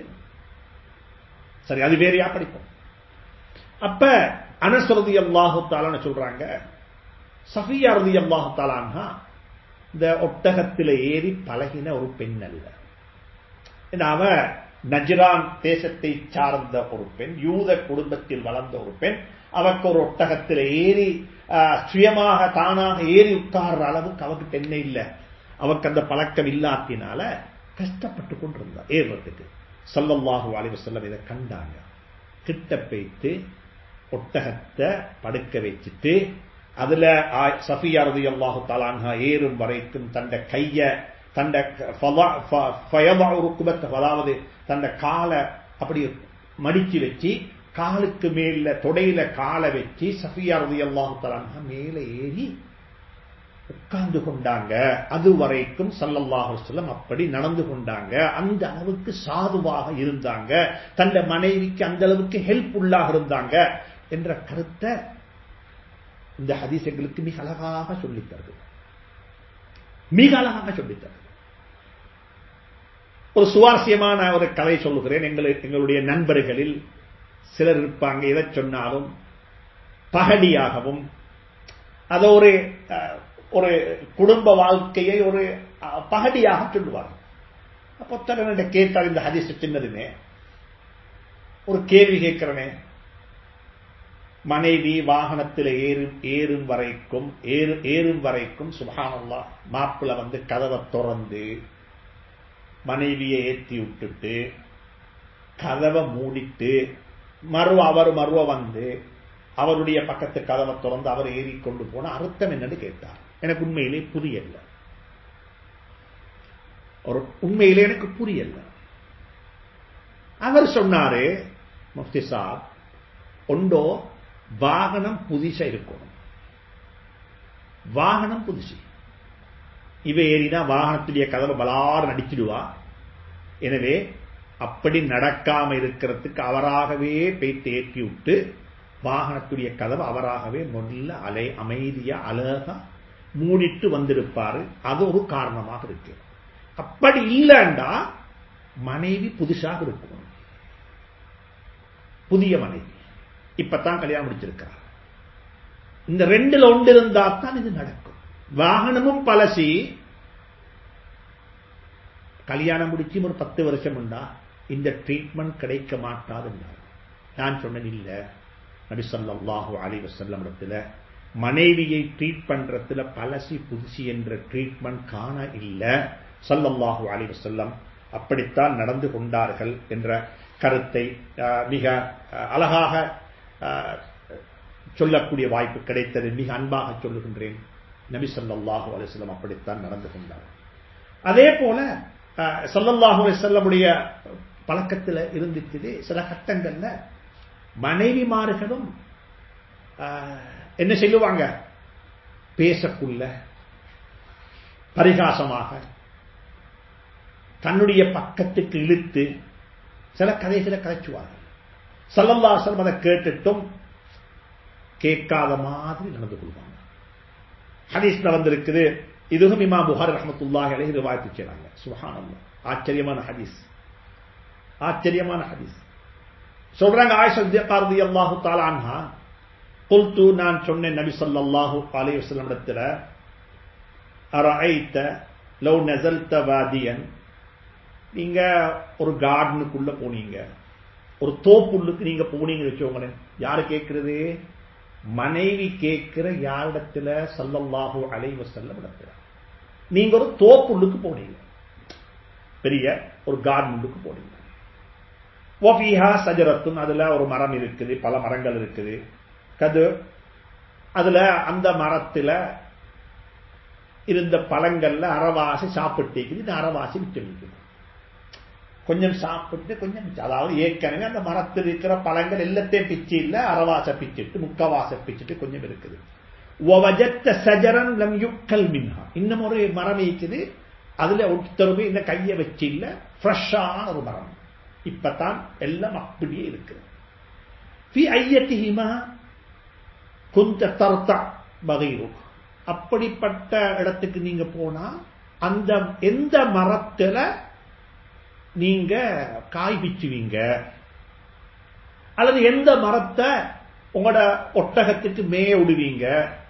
சரி அது வேறையா படிப்போம் அப்ப அனஸ்வரதி அல்லாஹு தாலான்னு சொல்றாங்க சஃபியா ரதி அல்லாஹு தாலான்னா இந்த ஒட்டகத்தில் ஏறி பழகின ஒரு பெண் அல்ல அவ நஜ்ரான் தேசத்தை சார்ந்த ஒரு பெண் யூத குடும்பத்தில் வளர்ந்த ஒரு பெண் அவக்கு ஒரு ஒட்டகத்தில் ஏறி சுயமாக தானாக ஏறி உட்கார்ற அளவுக்கு அவக்கு என்ன இல்லை அவக்கு அந்த பழக்கம் இல்லாத்தினால கஷ்டப்பட்டு கொண்டிருந்தா ஏறுறதுக்கு சல்லல்லாஹு அலைவ செல்லம் இதை கண்டாங்க கிட்ட போய்த்து ஒட்டகத்தை படுக்க வச்சுட்டு அதுல சஃபியா ரதி அல்லாஹு தாலான்ஹா ஏறும் வரைக்கும் தண்ட கைய தண்ட அதாவது தண்ட காலை அப்படி மடிச்சு வச்சு காலுக்கு மேல தொடையில காலை வச்சு சஃபியா ரதி அல்லாஹு தாலான்ஹா மேல ஏறி உட்கார்ந்து கொண்டாங்க அது வரைக்கும் சல்லல்லாஹு செல்லம் அப்படி நடந்து கொண்டாங்க அந்த அளவுக்கு சாதுவாக இருந்தாங்க தந்த மனைவிக்கு அந்த அளவுக்கு ஹெல்ப் உள்ளாக இருந்தாங்க என்ற கருத்தை இந்த ஹதீஸ் எங்களுக்கு மிக அழகாக சொல்லித் தருது மிக அழகாக சொல்லித் தருது ஒரு சுவாரஸ்யமான ஒரு கதை சொல்லுகிறேன் எங்கள் எங்களுடைய நண்பர்களில் சிலர் இருப்பாங்க எதை சொன்னாலும் பகடியாகவும் அது ஒரு அஹ், ஒரு குடும்ப வாழ்க்கையை ஒரு அஹ், பகடியாக சொல்லுவார்கள் அப்போ தன்னிட கேட்டால் இந்த ஹதீஸ் சின்னதுமே ஒரு கேள்வி கேட்கிறனே மனைவி வாகனத்தில் ஏறும் ஏறும் வரைக்கும் ஏறு ஏறும் வரைக்கும் சுபஹானல்லா மாப்பிள்ள வந்து கதவை திறந்து மனைவியை ஏத்தி விட்டுட்டு கதவை மூடிட்டு மறுவ அவர் மறுவ வந்து அவருடைய பக்கத்து கதவை திறந்து அவர் ஏறி கொண்டு போன அர்த்தம் என்னன்னு கேட்டார் எனக்கு உண்மையிலே புரியல ஒரு உண்மையிலே எனக்கு புரியல அவர் சொன்னாரு முஃப்தி சாப் ஒண்டோ வாகனம் புதுசா இருக்கணும் வாகனம் புதுசு இவ ஏறினா வாகனத்துடைய கதவை பலாறு நடிச்சிடுவா எனவே அப்படி நடக்காம இருக்கிறதுக்கு அவராகவே போயிட்டு ஏற்றி விட்டு வாகனத்துடைய கதவை அவராகவே முதல்ல அலை அமைதியா அழகா மூடிட்டு வந்திருப்பாரு அது ஒரு காரணமாக இருக்கு அப்படி இல்லைண்டா மனைவி புதுசாக இருக்கணும் புதிய மனைவி இப்பதான் கல்யாணம் முடிச்சிருக்கிறார் இந்த ரெண்டுல ஒன்று இருந்தா தான் இது நடக்கும் வாகனமும் பழசி கல்யாணம் முடிச்சு ஒரு பத்து வருஷம் உண்டா இந்த ட்ரீட்மெண்ட் கிடைக்க மாட்டாதுன்னார் நான் சொன்னேன் இல்ல நபி ஸல்லல்லாஹு அலைஹி வஸல்லம் இடத்துல மனைவியை ட்ரீட் பண்றதுல பழசி புதுசி என்ற ட்ரீட்மெண்ட் காண இல்ல ஸல்லல்லாஹு அலைஹி வஸல்லம் அப்படித்தான் நடந்து கொண்டார்கள் என்ற கருத்தை அஹ், மிக அஹ், அழகாக அஹ், சொல்லக்கூடிய வாய்ப்பு கிடைத்தது மிக அன்பாக சொல்லுகின்றேன் நபி ஸல்லல்லாஹு அலைஹி வஸல்லம் அப்படித்தான் நடந்து கொண்டார் அதே போல அஹ், ஸல்லல்லாஹு அலைஹி வஸல்லமுடைய பழக்கத்தில் இருந்துச்சு சில கட்டங்கள்ல மனைவிமார்களும் அஹ், என்ன சொல்லுவாங்க பேசக்குள்ள பரிகாசமாக தன்னுடைய பக்கத்துக்கு இழுத்து சில கதைகளை கதைச்சுவார்கள் சல்லல்லாசம் அதை கேட்டுட்டும் கேட்காத மாதிரி நடந்து கொள்வாங்க ஹதீஸ்ல வந்திருக்குது இதுவும் இமா புகார் ரஹமத்துல்லாஹி அலைஹி ரிவாயத்து செய்றாங்க சுப்ஹானல்லாஹ் ஆச்சரியமான ஹதீஸ் ஆச்சரியமான ஹதீஸ் சொல்றாங்க ஆயிஷா சித்திகா ரலியல்லாஹு தஆலா அன்ஹா குல்து நான் சொன்னேன் நபி ஸல்லல்லாஹு அலைஹி வஸல்லம் இடத்துல அரஐத லவ் நஸல்த வாதியன் நீங்க ஒரு கார்டனுக்குள்ள போனீங்க ஒரு தோப்புள்ளுக்கு நீங்க போனீங்கன்னு வச்சுக்கோங்களேன் யாரு கேட்கிறது மனைவி கேட்கிற யாரிடத்துல சல்லல்லாஹு அலைஹி வஸல்லம் இடத்துல நீங்க ஒரு தோப்புள்ளுக்கு போனீங்க பெரிய ஒரு கார்டனுக்கு போனீங்க ஒஃபீஹா சஜரத்துன் அதுல ஒரு மரம் இருக்குது பல மரங்கள் இருக்குது கது அதுல அந்த மரத்துல இருந்த பழங்கள்ல அறவாசி சாப்பிட்டு இந்த அறவாசி விட்டு நிற்குது கொஞ்சம் சாப்பிட்டு கொஞ்சம் மிச்சம். அதாவது ஏற்கனவே அந்த மரத்தில் இருக்கிற பழங்கள் எல்லாத்தையும் பிச்சு இல்ல அறவாச பிச்சுட்டு முக்கவாச பிச்சுட்டு கொஞ்சம் இருக்குது وَوَجَدْتَ سَجَرًا لَمْ يُؤْكَلْ مِنْهَا இன்னும் ஒரு மரம் இருக்குது அதுல ஒருத்தருமே இந்த கையை வச்சு இல்ல ஃப்ரெஷ்ஷான ஒரு மரம் இப்பதான் எல்லாம் அப்படியே இருக்குது في أيتهما كنت ترتع بغيرك அப்படிப்பட்ட இடத்துக்கு நீங்க போனா அந்த எந்த மரத்துல நீங்க காய் பிச்சுவீங்க அல்லது எந்த மரத்தை உங்களோட ஒட்டகத்துக்கு மேய விடுவீங்க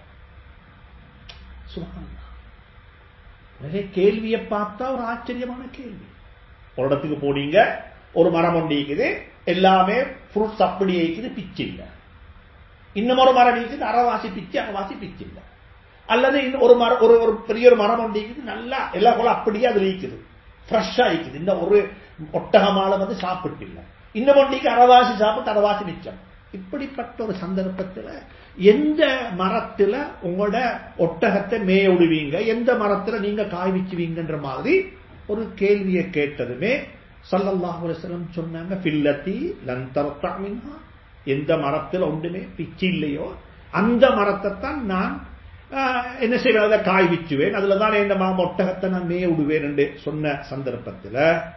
சுபஹானல்லாஹ். நிறைய கேள்வியை பார்த்தா ஒரு ஆச்சரியமான கேள்வி ஒரு இடத்துக்கு போனீங்க ஒரு மரம் ஒன்று இருக்குது எல்லாமே ஃப்ரூட்ஸ் அப்படியே இருக்குது பிச்சு இல்லை இன்னும் ஒரு மரம் இருக்குது அரைவாசி பிச்சு அரைவாசி பிச்சு இல்லை அல்லது இன்னும் ஒரு மரம் ஒரு ஒரு பெரிய ஒரு மரம் ஒன்று இருக்குது நல்லா எல்லா கூட அப்படியே அது இருக்குது ஃப்ரெஷ்ஷா இருக்குது இந்த ஒரு ஒட்டகமால வந்து சாப்பிட்டு இல்லை இன்னும் ஒன்றைக்கு அரைவாசி சாப்பிட்டு அரைவாசி மிச்சம் இப்படிப்பட்ட ஒரு சந்தர்ப்பத்துல எந்த மரத்துல உங்களோட ஒட்டகத்தை மேய விடுவீங்க எந்த மரத்துல நீங்க காய் வச்சுவீங்கன்ற மாதிரி ஒரு கேள்வியை கேட்டதுமே ஸல்லல்லாஹு அலைஹி வஸல்லம் சொன்னாங்க ஃபில்லத்தி லன் தர்தா மின்ஹா எந்த மரத்துல ஒன்றுமே பிச்சு இல்லையோ அந்த மரத்தை தான் நான் ஆஹ், என்ன செய்வேன் அதை காய் விச்சுவேன் அதுல தான் இந்த மா ஒட்டகத்தை நான் மேய விடுவேன் என்று சொன்ன சந்தர்ப்பத்துல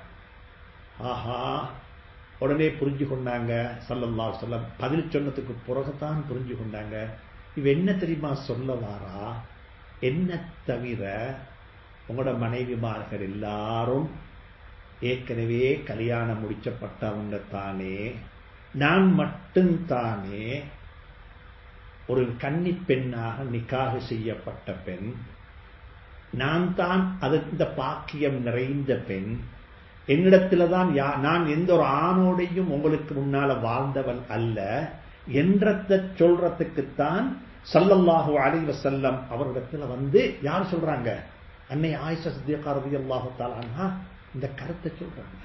ஆஹா உடனே புரிஞ்சு கொண்டாங்க ஸல்லல்லாஹு அலைஹி வஸல்லம் பதில் சொன்னதுக்கு பிறகுதான் புரிஞ்சு கொண்டாங்க இவ என்ன தெரியுமா சொல்ல வாரா என்ன தவிர உங்களோட மனைவிமார்கள் எல்லாரும் ஏற்கனவே கல்யாணம் முடிச்சப்பட்டவங்க தானே நான் மட்டும்தானே ஒரு கன்னி பெண்ணாக நிக்காக செய்யப்பட்ட பெண் நான் தான் அது இந்த பாக்கியம் நிறைந்த பெண் என்னிடத்துல தான் நான் எந்த ஒரு ஆணோடையும் உங்களுக்கு முன்னால வாழ்ந்தவன் அல்ல என்றத சொல்றதுக்குத்தான் சல்லல்லாஹு அலி வசல்லம் அவரிடத்துல வந்து யார் சொல்றாங்க அன்னை ஆயிஷா சித்தியக்கா ரவி அல்லாஹு தாலானா இந்த கருத்தை சொல்றாங்க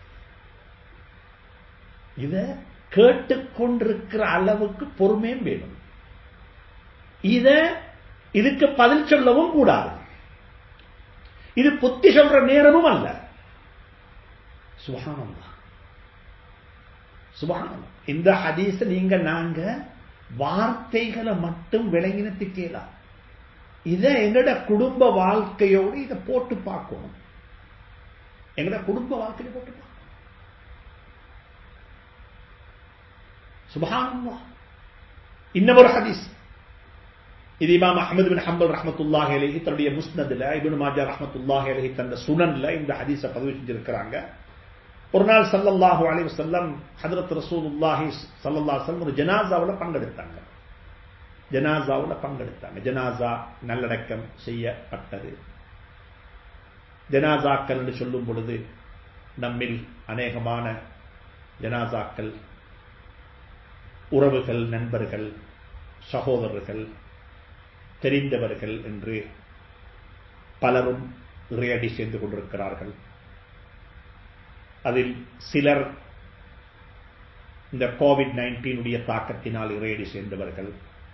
இத கேட்டுக்கொண்டிருக்கிற அளவுக்கு பொறுமையும் வேணும் இத இதுக்கு பதில் சொல்லவும் கூடாது இது புத்தி சொல்ற நேரமும் அல்ல சுபானந்தா சுபானம் இந்த ஹதீஸ நீங்க நாங்க வார்த்தைகளை மட்டும் விளங்கினத்துக்கேலாம் இத எங்கட குடும்ப வாழ்க்கையோடு இதை போட்டு பார்க்கணும் எங்கட குடும்ப வாழ்க்கையில போட்டு பார்க்கணும் சுபஹானல்லா இன்னொரு ஹதீஸ் இது இமாம் அஹமது பின் ஹம்பல் ரஹமத்துல்லாஹி அலஹி தன்னுடைய முஸ்னதுல இபின் மாஜா ரஹமத்துல்லாஹி அலஹி தந்த சுனன்ல இந்த ஹதீஸை பதிவு செஞ்சிருக்கிறாங்க ஒரு நாள் சல்லல்லாஹு அலி வசல்லம் ஹதரத் ரசூலுல்லாஹி சல்லல்லா சொல்லம் ஒரு ஜனாசாவில் பங்கெடுத்தாங்க ஜனாசாவில் பங்கெடுத்தாங்க ஜனாசா நல்லடக்கம் செய்யப்பட்டது ஜனாசாக்கள் என்று சொல்லும் பொழுது நம்மில் அநேகமான ஜனாசாக்கள் உறவுகள் நண்பர்கள் சகோதரர்கள் தெரிந்தவர்கள் என்று பலரும் இறையடி சேர்ந்து கொண்டிருக்கிறார்கள் அதில் சிலர் இந்த கோவிட் நைன்டீனுடைய தாக்கத்தினால் இறையடி சேர்ந்தவர்கள்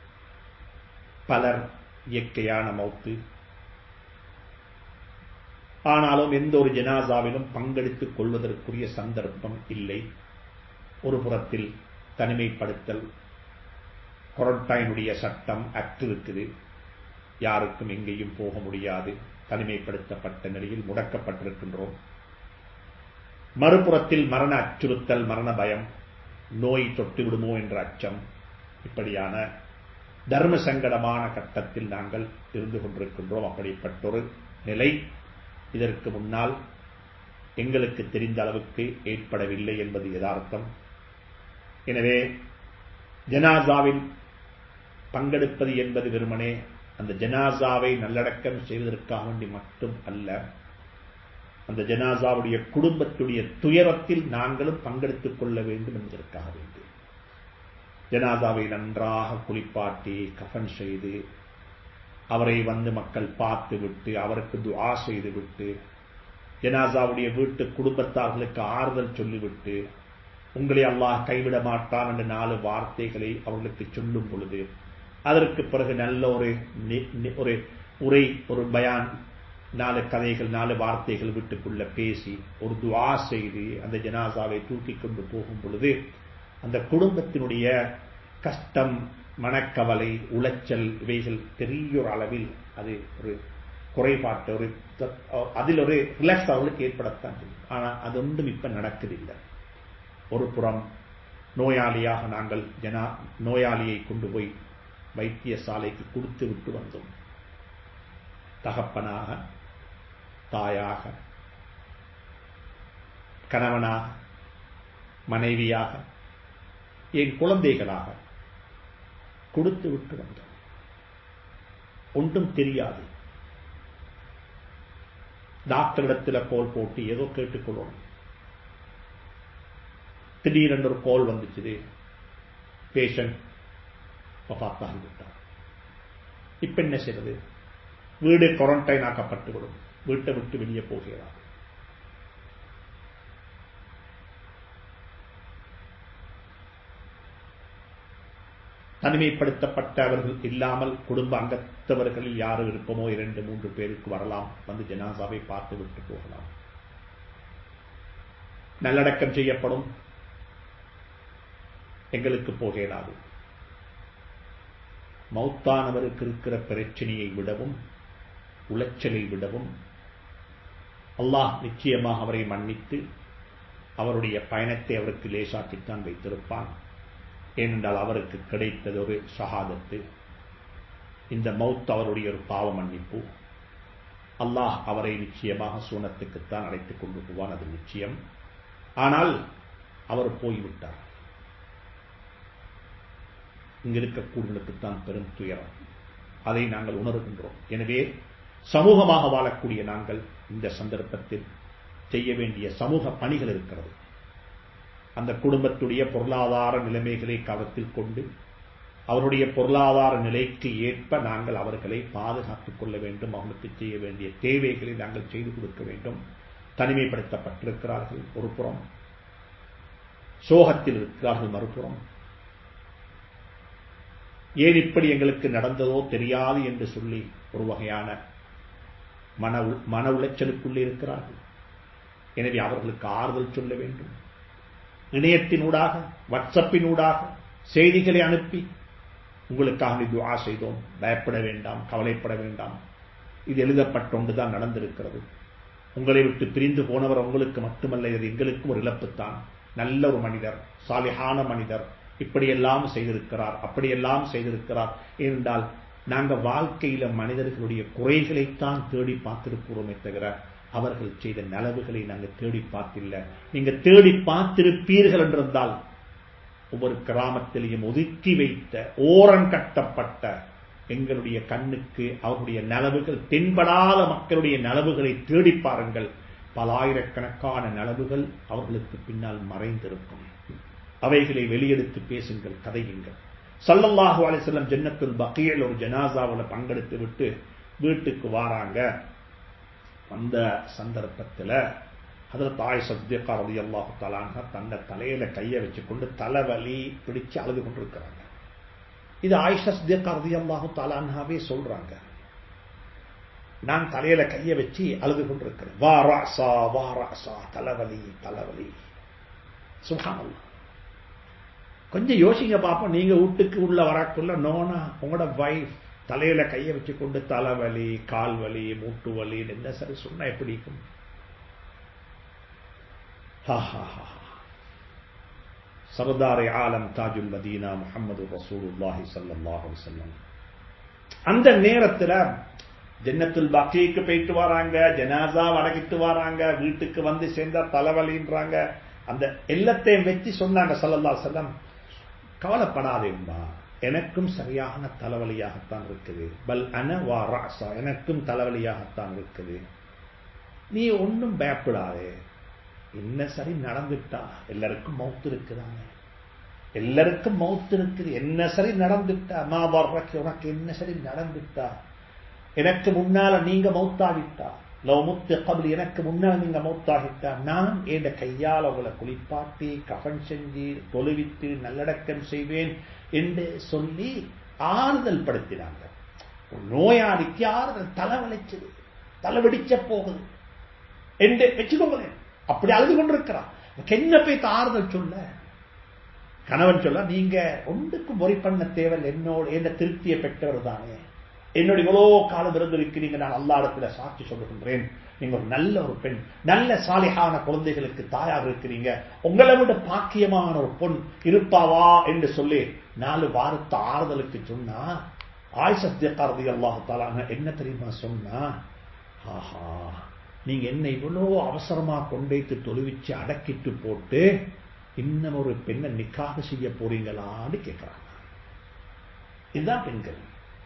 பலர் இயற்கையான மௌத்து ஆனாலும் எந்த ஒரு ஜனாசாவிலும் பங்கெடுத்துக் கொள்வதற்குரிய சந்தர்ப்பம் இல்லை ஒரு புறத்தில் தனிமைப்படுத்தல் குவாரண்டைனுடைய சட்டம் அக்ட் இருக்குது யாருக்கும் எங்கேயும் போக முடியாது தனிமைப்படுத்தப்பட்ட நிலையில் முடக்கப்பட்டிருக்கின்றோம் மறுபுறத்தில் மரண அச்சுறுத்தல் மரண பயம் நோய் தொட்டு விடுமோ என்ற அச்சம் இப்படியான தர்ம சங்கடமான கட்டத்தில் நாங்கள் இருந்து கொண்டிருக்கின்றோம் அப்படிப்பட்ட ஒரு நிலை இதற்கு முன்னால் எங்களுக்கு தெரிந்த அளவுக்கு ஏற்படவில்லை என்பது யதார்த்தம் எனவே ஜனாசாவில் பங்கெடுப்பது என்பது வெறுமனே அந்த ஜனாசாவை நல்லடக்கம் செய்வதற்காக வேண்டி மட்டும் அல்ல அந்த ஜனாசாவுடைய குடும்பத்துடைய துயரத்தில் நாங்களும் பங்கெடுத்துக் கொள்ள வேண்டும் என்பதற்காக வேண்டி ஜனாசாவை நன்றாக குளிப்பாட்டி கஃன் செய்து அவரை வந்து மக்கள் பார்த்து விட்டு அவருக்கு துஆ செய்து விட்டு ஜனாசாவுடைய வீட்டு குடும்பத்தார்களுக்கு ஆறுதல் சொல்லிவிட்டு உங்களை அல்லாஹ் கைவிட மாட்டான் என்ற நாலு வார்த்தைகளை அவர்களுக்கு சொல்லும் பொழுது அதற்கு பிறகு நல்ல ஒரு ஒரு உரை ஒரு பயான் நாலு கதைகள் நாலு வார்த்தைகள் வீட்டுக்குள்ள பேசி ஒரு துவா செய்து அந்த ஜனாசாவை தூக்கி கொண்டு போகும் பொழுது அந்த குடும்பத்தினுடைய கஷ்டம் மனக்கவலை உளைச்சல் இவைகள் பெரிய ஒரு அளவில் அது ஒரு குறைபாட்டு ஒரு அதில் ஒரு ரிலாக்ஸ் அவர்களுக்கு ஏற்படத்தான் செய்யும் ஆனால் அது ஒன்றும் இப்ப நடக்குதில்லை ஒரு புறம் நோயாளியாக நாங்கள் ஜனா நோயாளியை கொண்டு போய் வைத்தியசாலைக்கு கொடுத்து விட்டு வந்தோம் தகப்பனாக தாயாக கணவனாக மனைவியாக என் குழந்தைகளாக கொடுத்து விட்டு வந்தோம் ஒன்றும் தெரியாது டாக்டரிடத்தில் கோல் போட்டு ஏதோ கேட்டுக்கொள்ளணும் திடீரென்று ஒரு கோல் வந்துச்சு பேஷண்ட் வஃத்தாகி விட்டார் இப்ப என்ன செய்வது வீடு குவாரண்டைன் ஆக்கப்பட்டு விடும் வீட்டை விட்டு வெளியே போகிறார் தனிமைப்படுத்தப்பட்ட அவர்கள் இல்லாமல் குடும்ப அங்கத்தவர்களில் யாரு விருப்பமோ இரண்டு மூன்று பேருக்கு வரலாம் வந்து ஜனாசாவை பார்த்து விட்டு போகலாம் நல்லடக்கம் செய்யப்படும் எங்களுக்கு போக இயலாது மௌத்தானவருக்கு இருக்கிற பிரச்சனையை விடவும் உளைச்சலை விடவும் அல்லாஹ் நிச்சயமாக அவரை மன்னித்து அவருடைய பயணத்தை அவருக்கு லேசாக்கித்தான் வைத்திருப்பான் ஏனென்றால் அவருக்கு கிடைத்தது ஒரு ஷஹாதத்து இந்த மௌத் அவருடைய ஒரு பாவ மன்னிப்பு அல்லாஹ் அவரை நிச்சயமாக சூனத்துக்குத்தான் அழைத்துக் கொண்டு போவான் அது நிச்சயம் ஆனால் அவர் போய்விட்டார் இங்கிருக்கக்கூடியவர்களுக்குத்தான் பெரும் துயரம் அதை நாங்கள் உணர்கின்றோம் எனவே சமூகமாக வாழக்கூடிய நாங்கள் இந்த சந்தர்ப்பத்தில் செய்ய வேண்டிய சமூக பணிகள் இருக்கிறது அந்த குடும்பத்துடைய பொருளாதார நிலைமைகளை கவனத்தில் கொண்டு அவருடைய பொருளாதார நிலைக்கு ஏற்ப நாங்கள் அவர்களை பாதுகாத்துக் கொள்ள வேண்டும் அவர்களுக்கு செய்ய வேண்டிய தேவைகளை நாங்கள் செய்து கொடுக்க வேண்டும் தனிமைப்படுத்தப்பட்டிருக்கிறார்கள் ஒரு புறம் சோகத்தில் இருக்கிறார்கள் மறுபுறம் ஏன் இப்படி எங்களுக்கு நடந்ததோ தெரியாது என்று சொல்லி ஒரு வகையான மன மன உளைச்சலுக்குள்ளே இருக்கிறார்கள் எனவே அவர்களுக்கு ஆறுதல் சொல்ல வேண்டும் இணையத்தினூடாக வாட்ஸ்அப்பினூடாக செய்திகளை அனுப்பி உங்களுக்காக துவா செய்தோம் பயப்பட வேண்டாம் கவலைப்பட வேண்டாம் இது எழுதப்பட்டொன்றுதான் நடந்திருக்கிறது உங்களை விட்டு பிரிந்து போனவர் உங்களுக்கு மட்டுமல்ல இது எங்களுக்கும் ஒரு இழப்புத்தான் நல்ல ஒரு மனிதர் சாலிஹான மனிதர் இப்படியெல்லாம் செய்திருக்கிறார் அப்படியெல்லாம் செய்திருக்கிறார் ஏனென்றால் நாங்க வாழ்க்கையில மனிதர்களுடைய குறைகளைத்தான் தேடி பார்த்திருக்கிறோமே தவிர அவர்கள் செய்த நலவுகளை நாங்கள் தேடி பார்த்தில்ல நீங்க தேடி பார்த்திருப்பீர்கள் என்றிருந்தால் ஒவ்வொரு கிராமத்திலையும் ஒதுக்கி வைத்த ஓரம் கட்டப்பட்ட எங்களுடைய கண்ணுக்கு அவருடைய நலவுகள் தென்படாத மக்களுடைய நலவுகளை தேடி பாருங்கள் பலாயிரக்கணக்கான நலவுகள் அவர்களுக்கு பின்னால் மறைந்திருக்கும் அவைகளை வெளியெடுத்து பேசுங்கள் கதையுங்கள் சல்லல்லாஹு அலிசல்லம் ஜன்னத்துல் பக்கியில் ஒரு ஜனாசாவில் பங்கெடுத்து விட்டு வீட்டுக்கு வாராங்க அந்த சந்தர்ப்பத்தில் அதில் தாய் சத்தியக்கா ரதி அல்லாஹு தலாங்க தன்னை தலையில கையை வச்சுக்கொண்டு தலைவலி பிடிச்சு அழுது கொண்டிருக்கிறாங்க இது ஆயிஷா சத்தியக்கா ரதி அல்லாஹு தலான்ஹாவே சொல்றாங்க நான் தலையில கையை வச்சு அழுது கொண்டிருக்கிறேன் வா ராசா வா ராசா தலைவலி தலைவலி சுகானல்லா கொஞ்சம் யோசிங்க பார்ப்போம் நீங்க வீட்டுக்கு உள்ள வரக்குள்ள நோனா உங்களோட வைஃப் தலையில கையை வச்சு கொண்டு தலைவலி கால் வலி மூட்டு வலி என்ன சரி சொன்னா எப்படி இருக்கும் சர்தாரை ஆலம் தாஜுல் மதீனா முகமது ரசூலுல்லாஹி சல்லாஹு வல்லம் அந்த நேரத்துல ஜன்னத்துல் பாக்கிக்கு போயிட்டு வராங்க ஜனாசா வடகிட்டு வராங்க வீட்டுக்கு வந்து சேர்ந்தா தலைவலின்றாங்க அந்த எல்லாத்தையும் வச்சு சொன்னாங்க சல்லல்லா செல்லம் கவலைப்படாதேம்மா எனக்கும் சரியான தலைவலியாகத்தான் இருக்குது பல் அன வா ராசா எனக்கும் தலைவலியாகத்தான் இருக்குது நீ ஒன்றும் பயப்படாதே என்ன சரி நடந்துட்டா எல்லாருக்கும் மவுத்து இருக்குதாங்க எல்லாருக்கும் மவுத்து இருக்குது என்ன சரி நடந்துட்டா நான் வர்றக்கு உனக்கு என்ன சரி நடந்துட்டா எனக்கு முன்னால நீங்க மௌத்தாகிட்டா லவ் முத்து கபல் எனக்கு முன்னால் நீங்க மௌத்தாகிட்டா நான் என் கையால் உங்களை குளிப்பாட்டி கஃன் செஞ்சு தொழுவித்து நல்லடக்கம் செய்வேன் என்று சொல்லி ஆறுதல் படுத்தினாங்க நோயாளிக்கு ஆறுதல் தலைவலிச்சது தலைவடிச்ச போகுது என்று வச்சுக்கோங்களேன் அப்படி அழுது கொண்டிருக்கிறான் என்ன போய் ஆறுதல் சொல்ல கணவன் சொல்ல நீங்க ஒன்றுக்கும் முறை பண்ண தேவையில்லை என்னோட என்ன திருப்தியை பெற்றவர் தானே என்னோட இவ்வளோ காலம் இருந்திருக்கிறீங்க நான் அல்லா இடத்துல சாட்சி சொல்லுகின்றேன் நீங்க ஒரு நல்ல ஒரு பெண் நல்ல சாலிகான குழந்தைகளுக்கு தாயாக இருக்கிறீங்க உங்களை விட பாக்கியமான ஒரு பொன் இருப்பாவா என்று சொல்லி நாலு வாரத்து ஆறுதலுக்கு சொன்னா ஆய் சத்தியக்காரதி அல்லாஹாலான என்ன தெரியுமா சொன்னா ஆஹா நீங்க என்ன இவ்வளோ அவசரமா கொண்டைத்து தொழுவிச்சு அடக்கிட்டு போட்டு இன்னும் ஒரு பெண்ணை நிக்காக செய்ய போறீங்களான்னு கேட்கிறாங்க இதுதான் பெண்கள்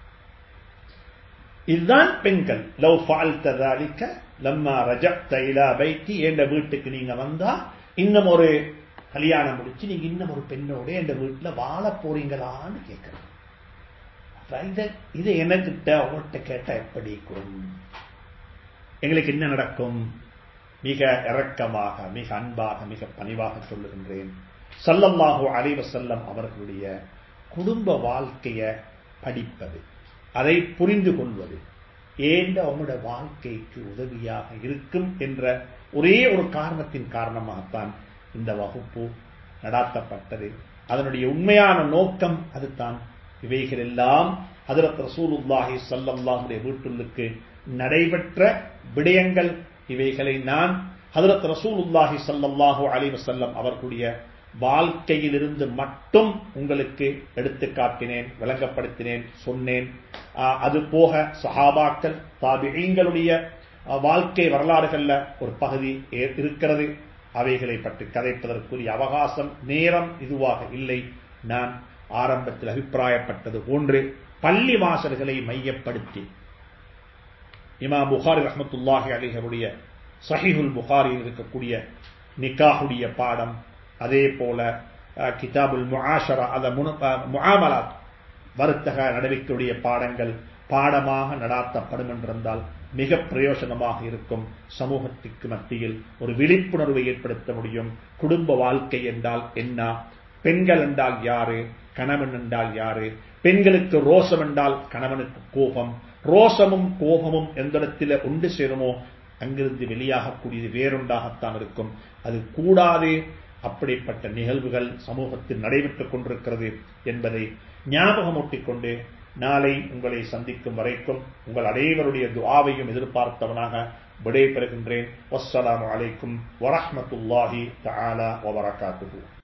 இதுதான் பெண்கள் லவ் ஃபால்த தாலிக்க லம்மா ரஜக்த இலா பைத்தி என்ற வீட்டுக்கு நீங்க வந்தா இன்னும் ஒரு கல்யாணம் முடிச்சு நீங்க இன்னும் ஒரு பெண்ணோட என்ற வீட்டுல வாழ போறீங்களான்னு கேட்கிறேன் இது எனக்கிட்ட அவங்கள்ட்ட கேட்டா எப்படி இருக்கும் எங்களுக்கு என்ன நடக்கும் மிக இரக்கமாக மிக அன்பாக மிக பணிவாக சொல்லுகின்றேன் சல்லல்லாஹு அலைவ செல்லம் அவர்களுடைய குடும்ப வாழ்க்கைய படிப்பது அதை புரிந்து கொள்வது ஏன் அவங்களுடைய வாழ்க்கைக்கு உதவியாக இருக்கும் என்ற ஒரே ஒரு காரணத்தின் காரணமாகத்தான் இந்த வகுப்பு நடாத்தப்பட்டது அதனுடைய உண்மையான நோக்கம் அதுதான் இவைகள் எல்லாம் ஹதரத் ரசூலுல்லாஹி சல்லல்லாஹுடைய வீட்டுள்ளுக்கு நடைபெற்ற விடயங்கள் இவைகளை நான் ஹதரத் ரசூலுல்லாஹி சல்லல்லாஹு அலி வசல்லம் அவர்களுடைய வாழ்க்கையிலிருந்து மட்டும் உங்களுக்கு எடுத்து காட்டினேன் விளங்கப்படுத்தினேன் சொன்னேன் அது போக சஹாபாக்கள் தாபிகளுடைய வாழ்க்கை வரலாறுகள்ல ஒரு பகுதி இருக்கிறது அவைகளை பற்றி கதைப்பதற்குரிய அவகாசம் நேரம் இதுவாக இல்லை நான் ஆரம்பத்தில் அபிப்பிராயப்பட்டது போன்று பள்ளி வாசல்களை மையப்படுத்தி இமாம் புகாரி ரஹமத்துல்லாஹி அலிஹருடைய சஹிஹுல் புகாரியில் இருக்கக்கூடிய நிக்காஹுடைய பாடம் அதே போல கிதாபுல் முஆஷரா அத முஆமலாத் வர்த்தக நடவடிக்கையுடைய பாடங்கள் பாடமாக நடாத்தப்படும் என்றிருந்தால் மிக பிரயோஜனமாக இருக்கும் சமூகத்திற்கு மத்தியில் ஒரு விழிப்புணர்வை ஏற்படுத்த முடியும் குடும்ப வாழ்க்கை என்றால் என்ன பெண்கள் என்றால் யாரு கணவன் என்றால் யாரு பெண்களுக்கு ரோசம் என்றால் கணவனுக்கு கோபம் ரோசமும் கோபமும் எந்த இடத்துல ஒன்று சேருமோ அங்கிருந்து வெளியாகக்கூடியது வேறொன்றாகத்தான் இருக்கும் அது கூடாது அப்படிப்பட்ட நிகழ்வுகள் சமூகத்தில் நடைபெற்றுக் கொண்டிருக்கிறது என்பதை ஞாபகமூட்டிக் கொண்டு நாளை உங்களை சந்திக்கும் வரைக்கும் உங்கள் அனைவருடைய துவாவையும் எதிர்பார்த்தவனாக விடைபெறுகின்றேன் வஸ்ஸலாமு அலைக்கும் வரஹமத்துல்லாஹி தஆலா வபரகாத்துஹு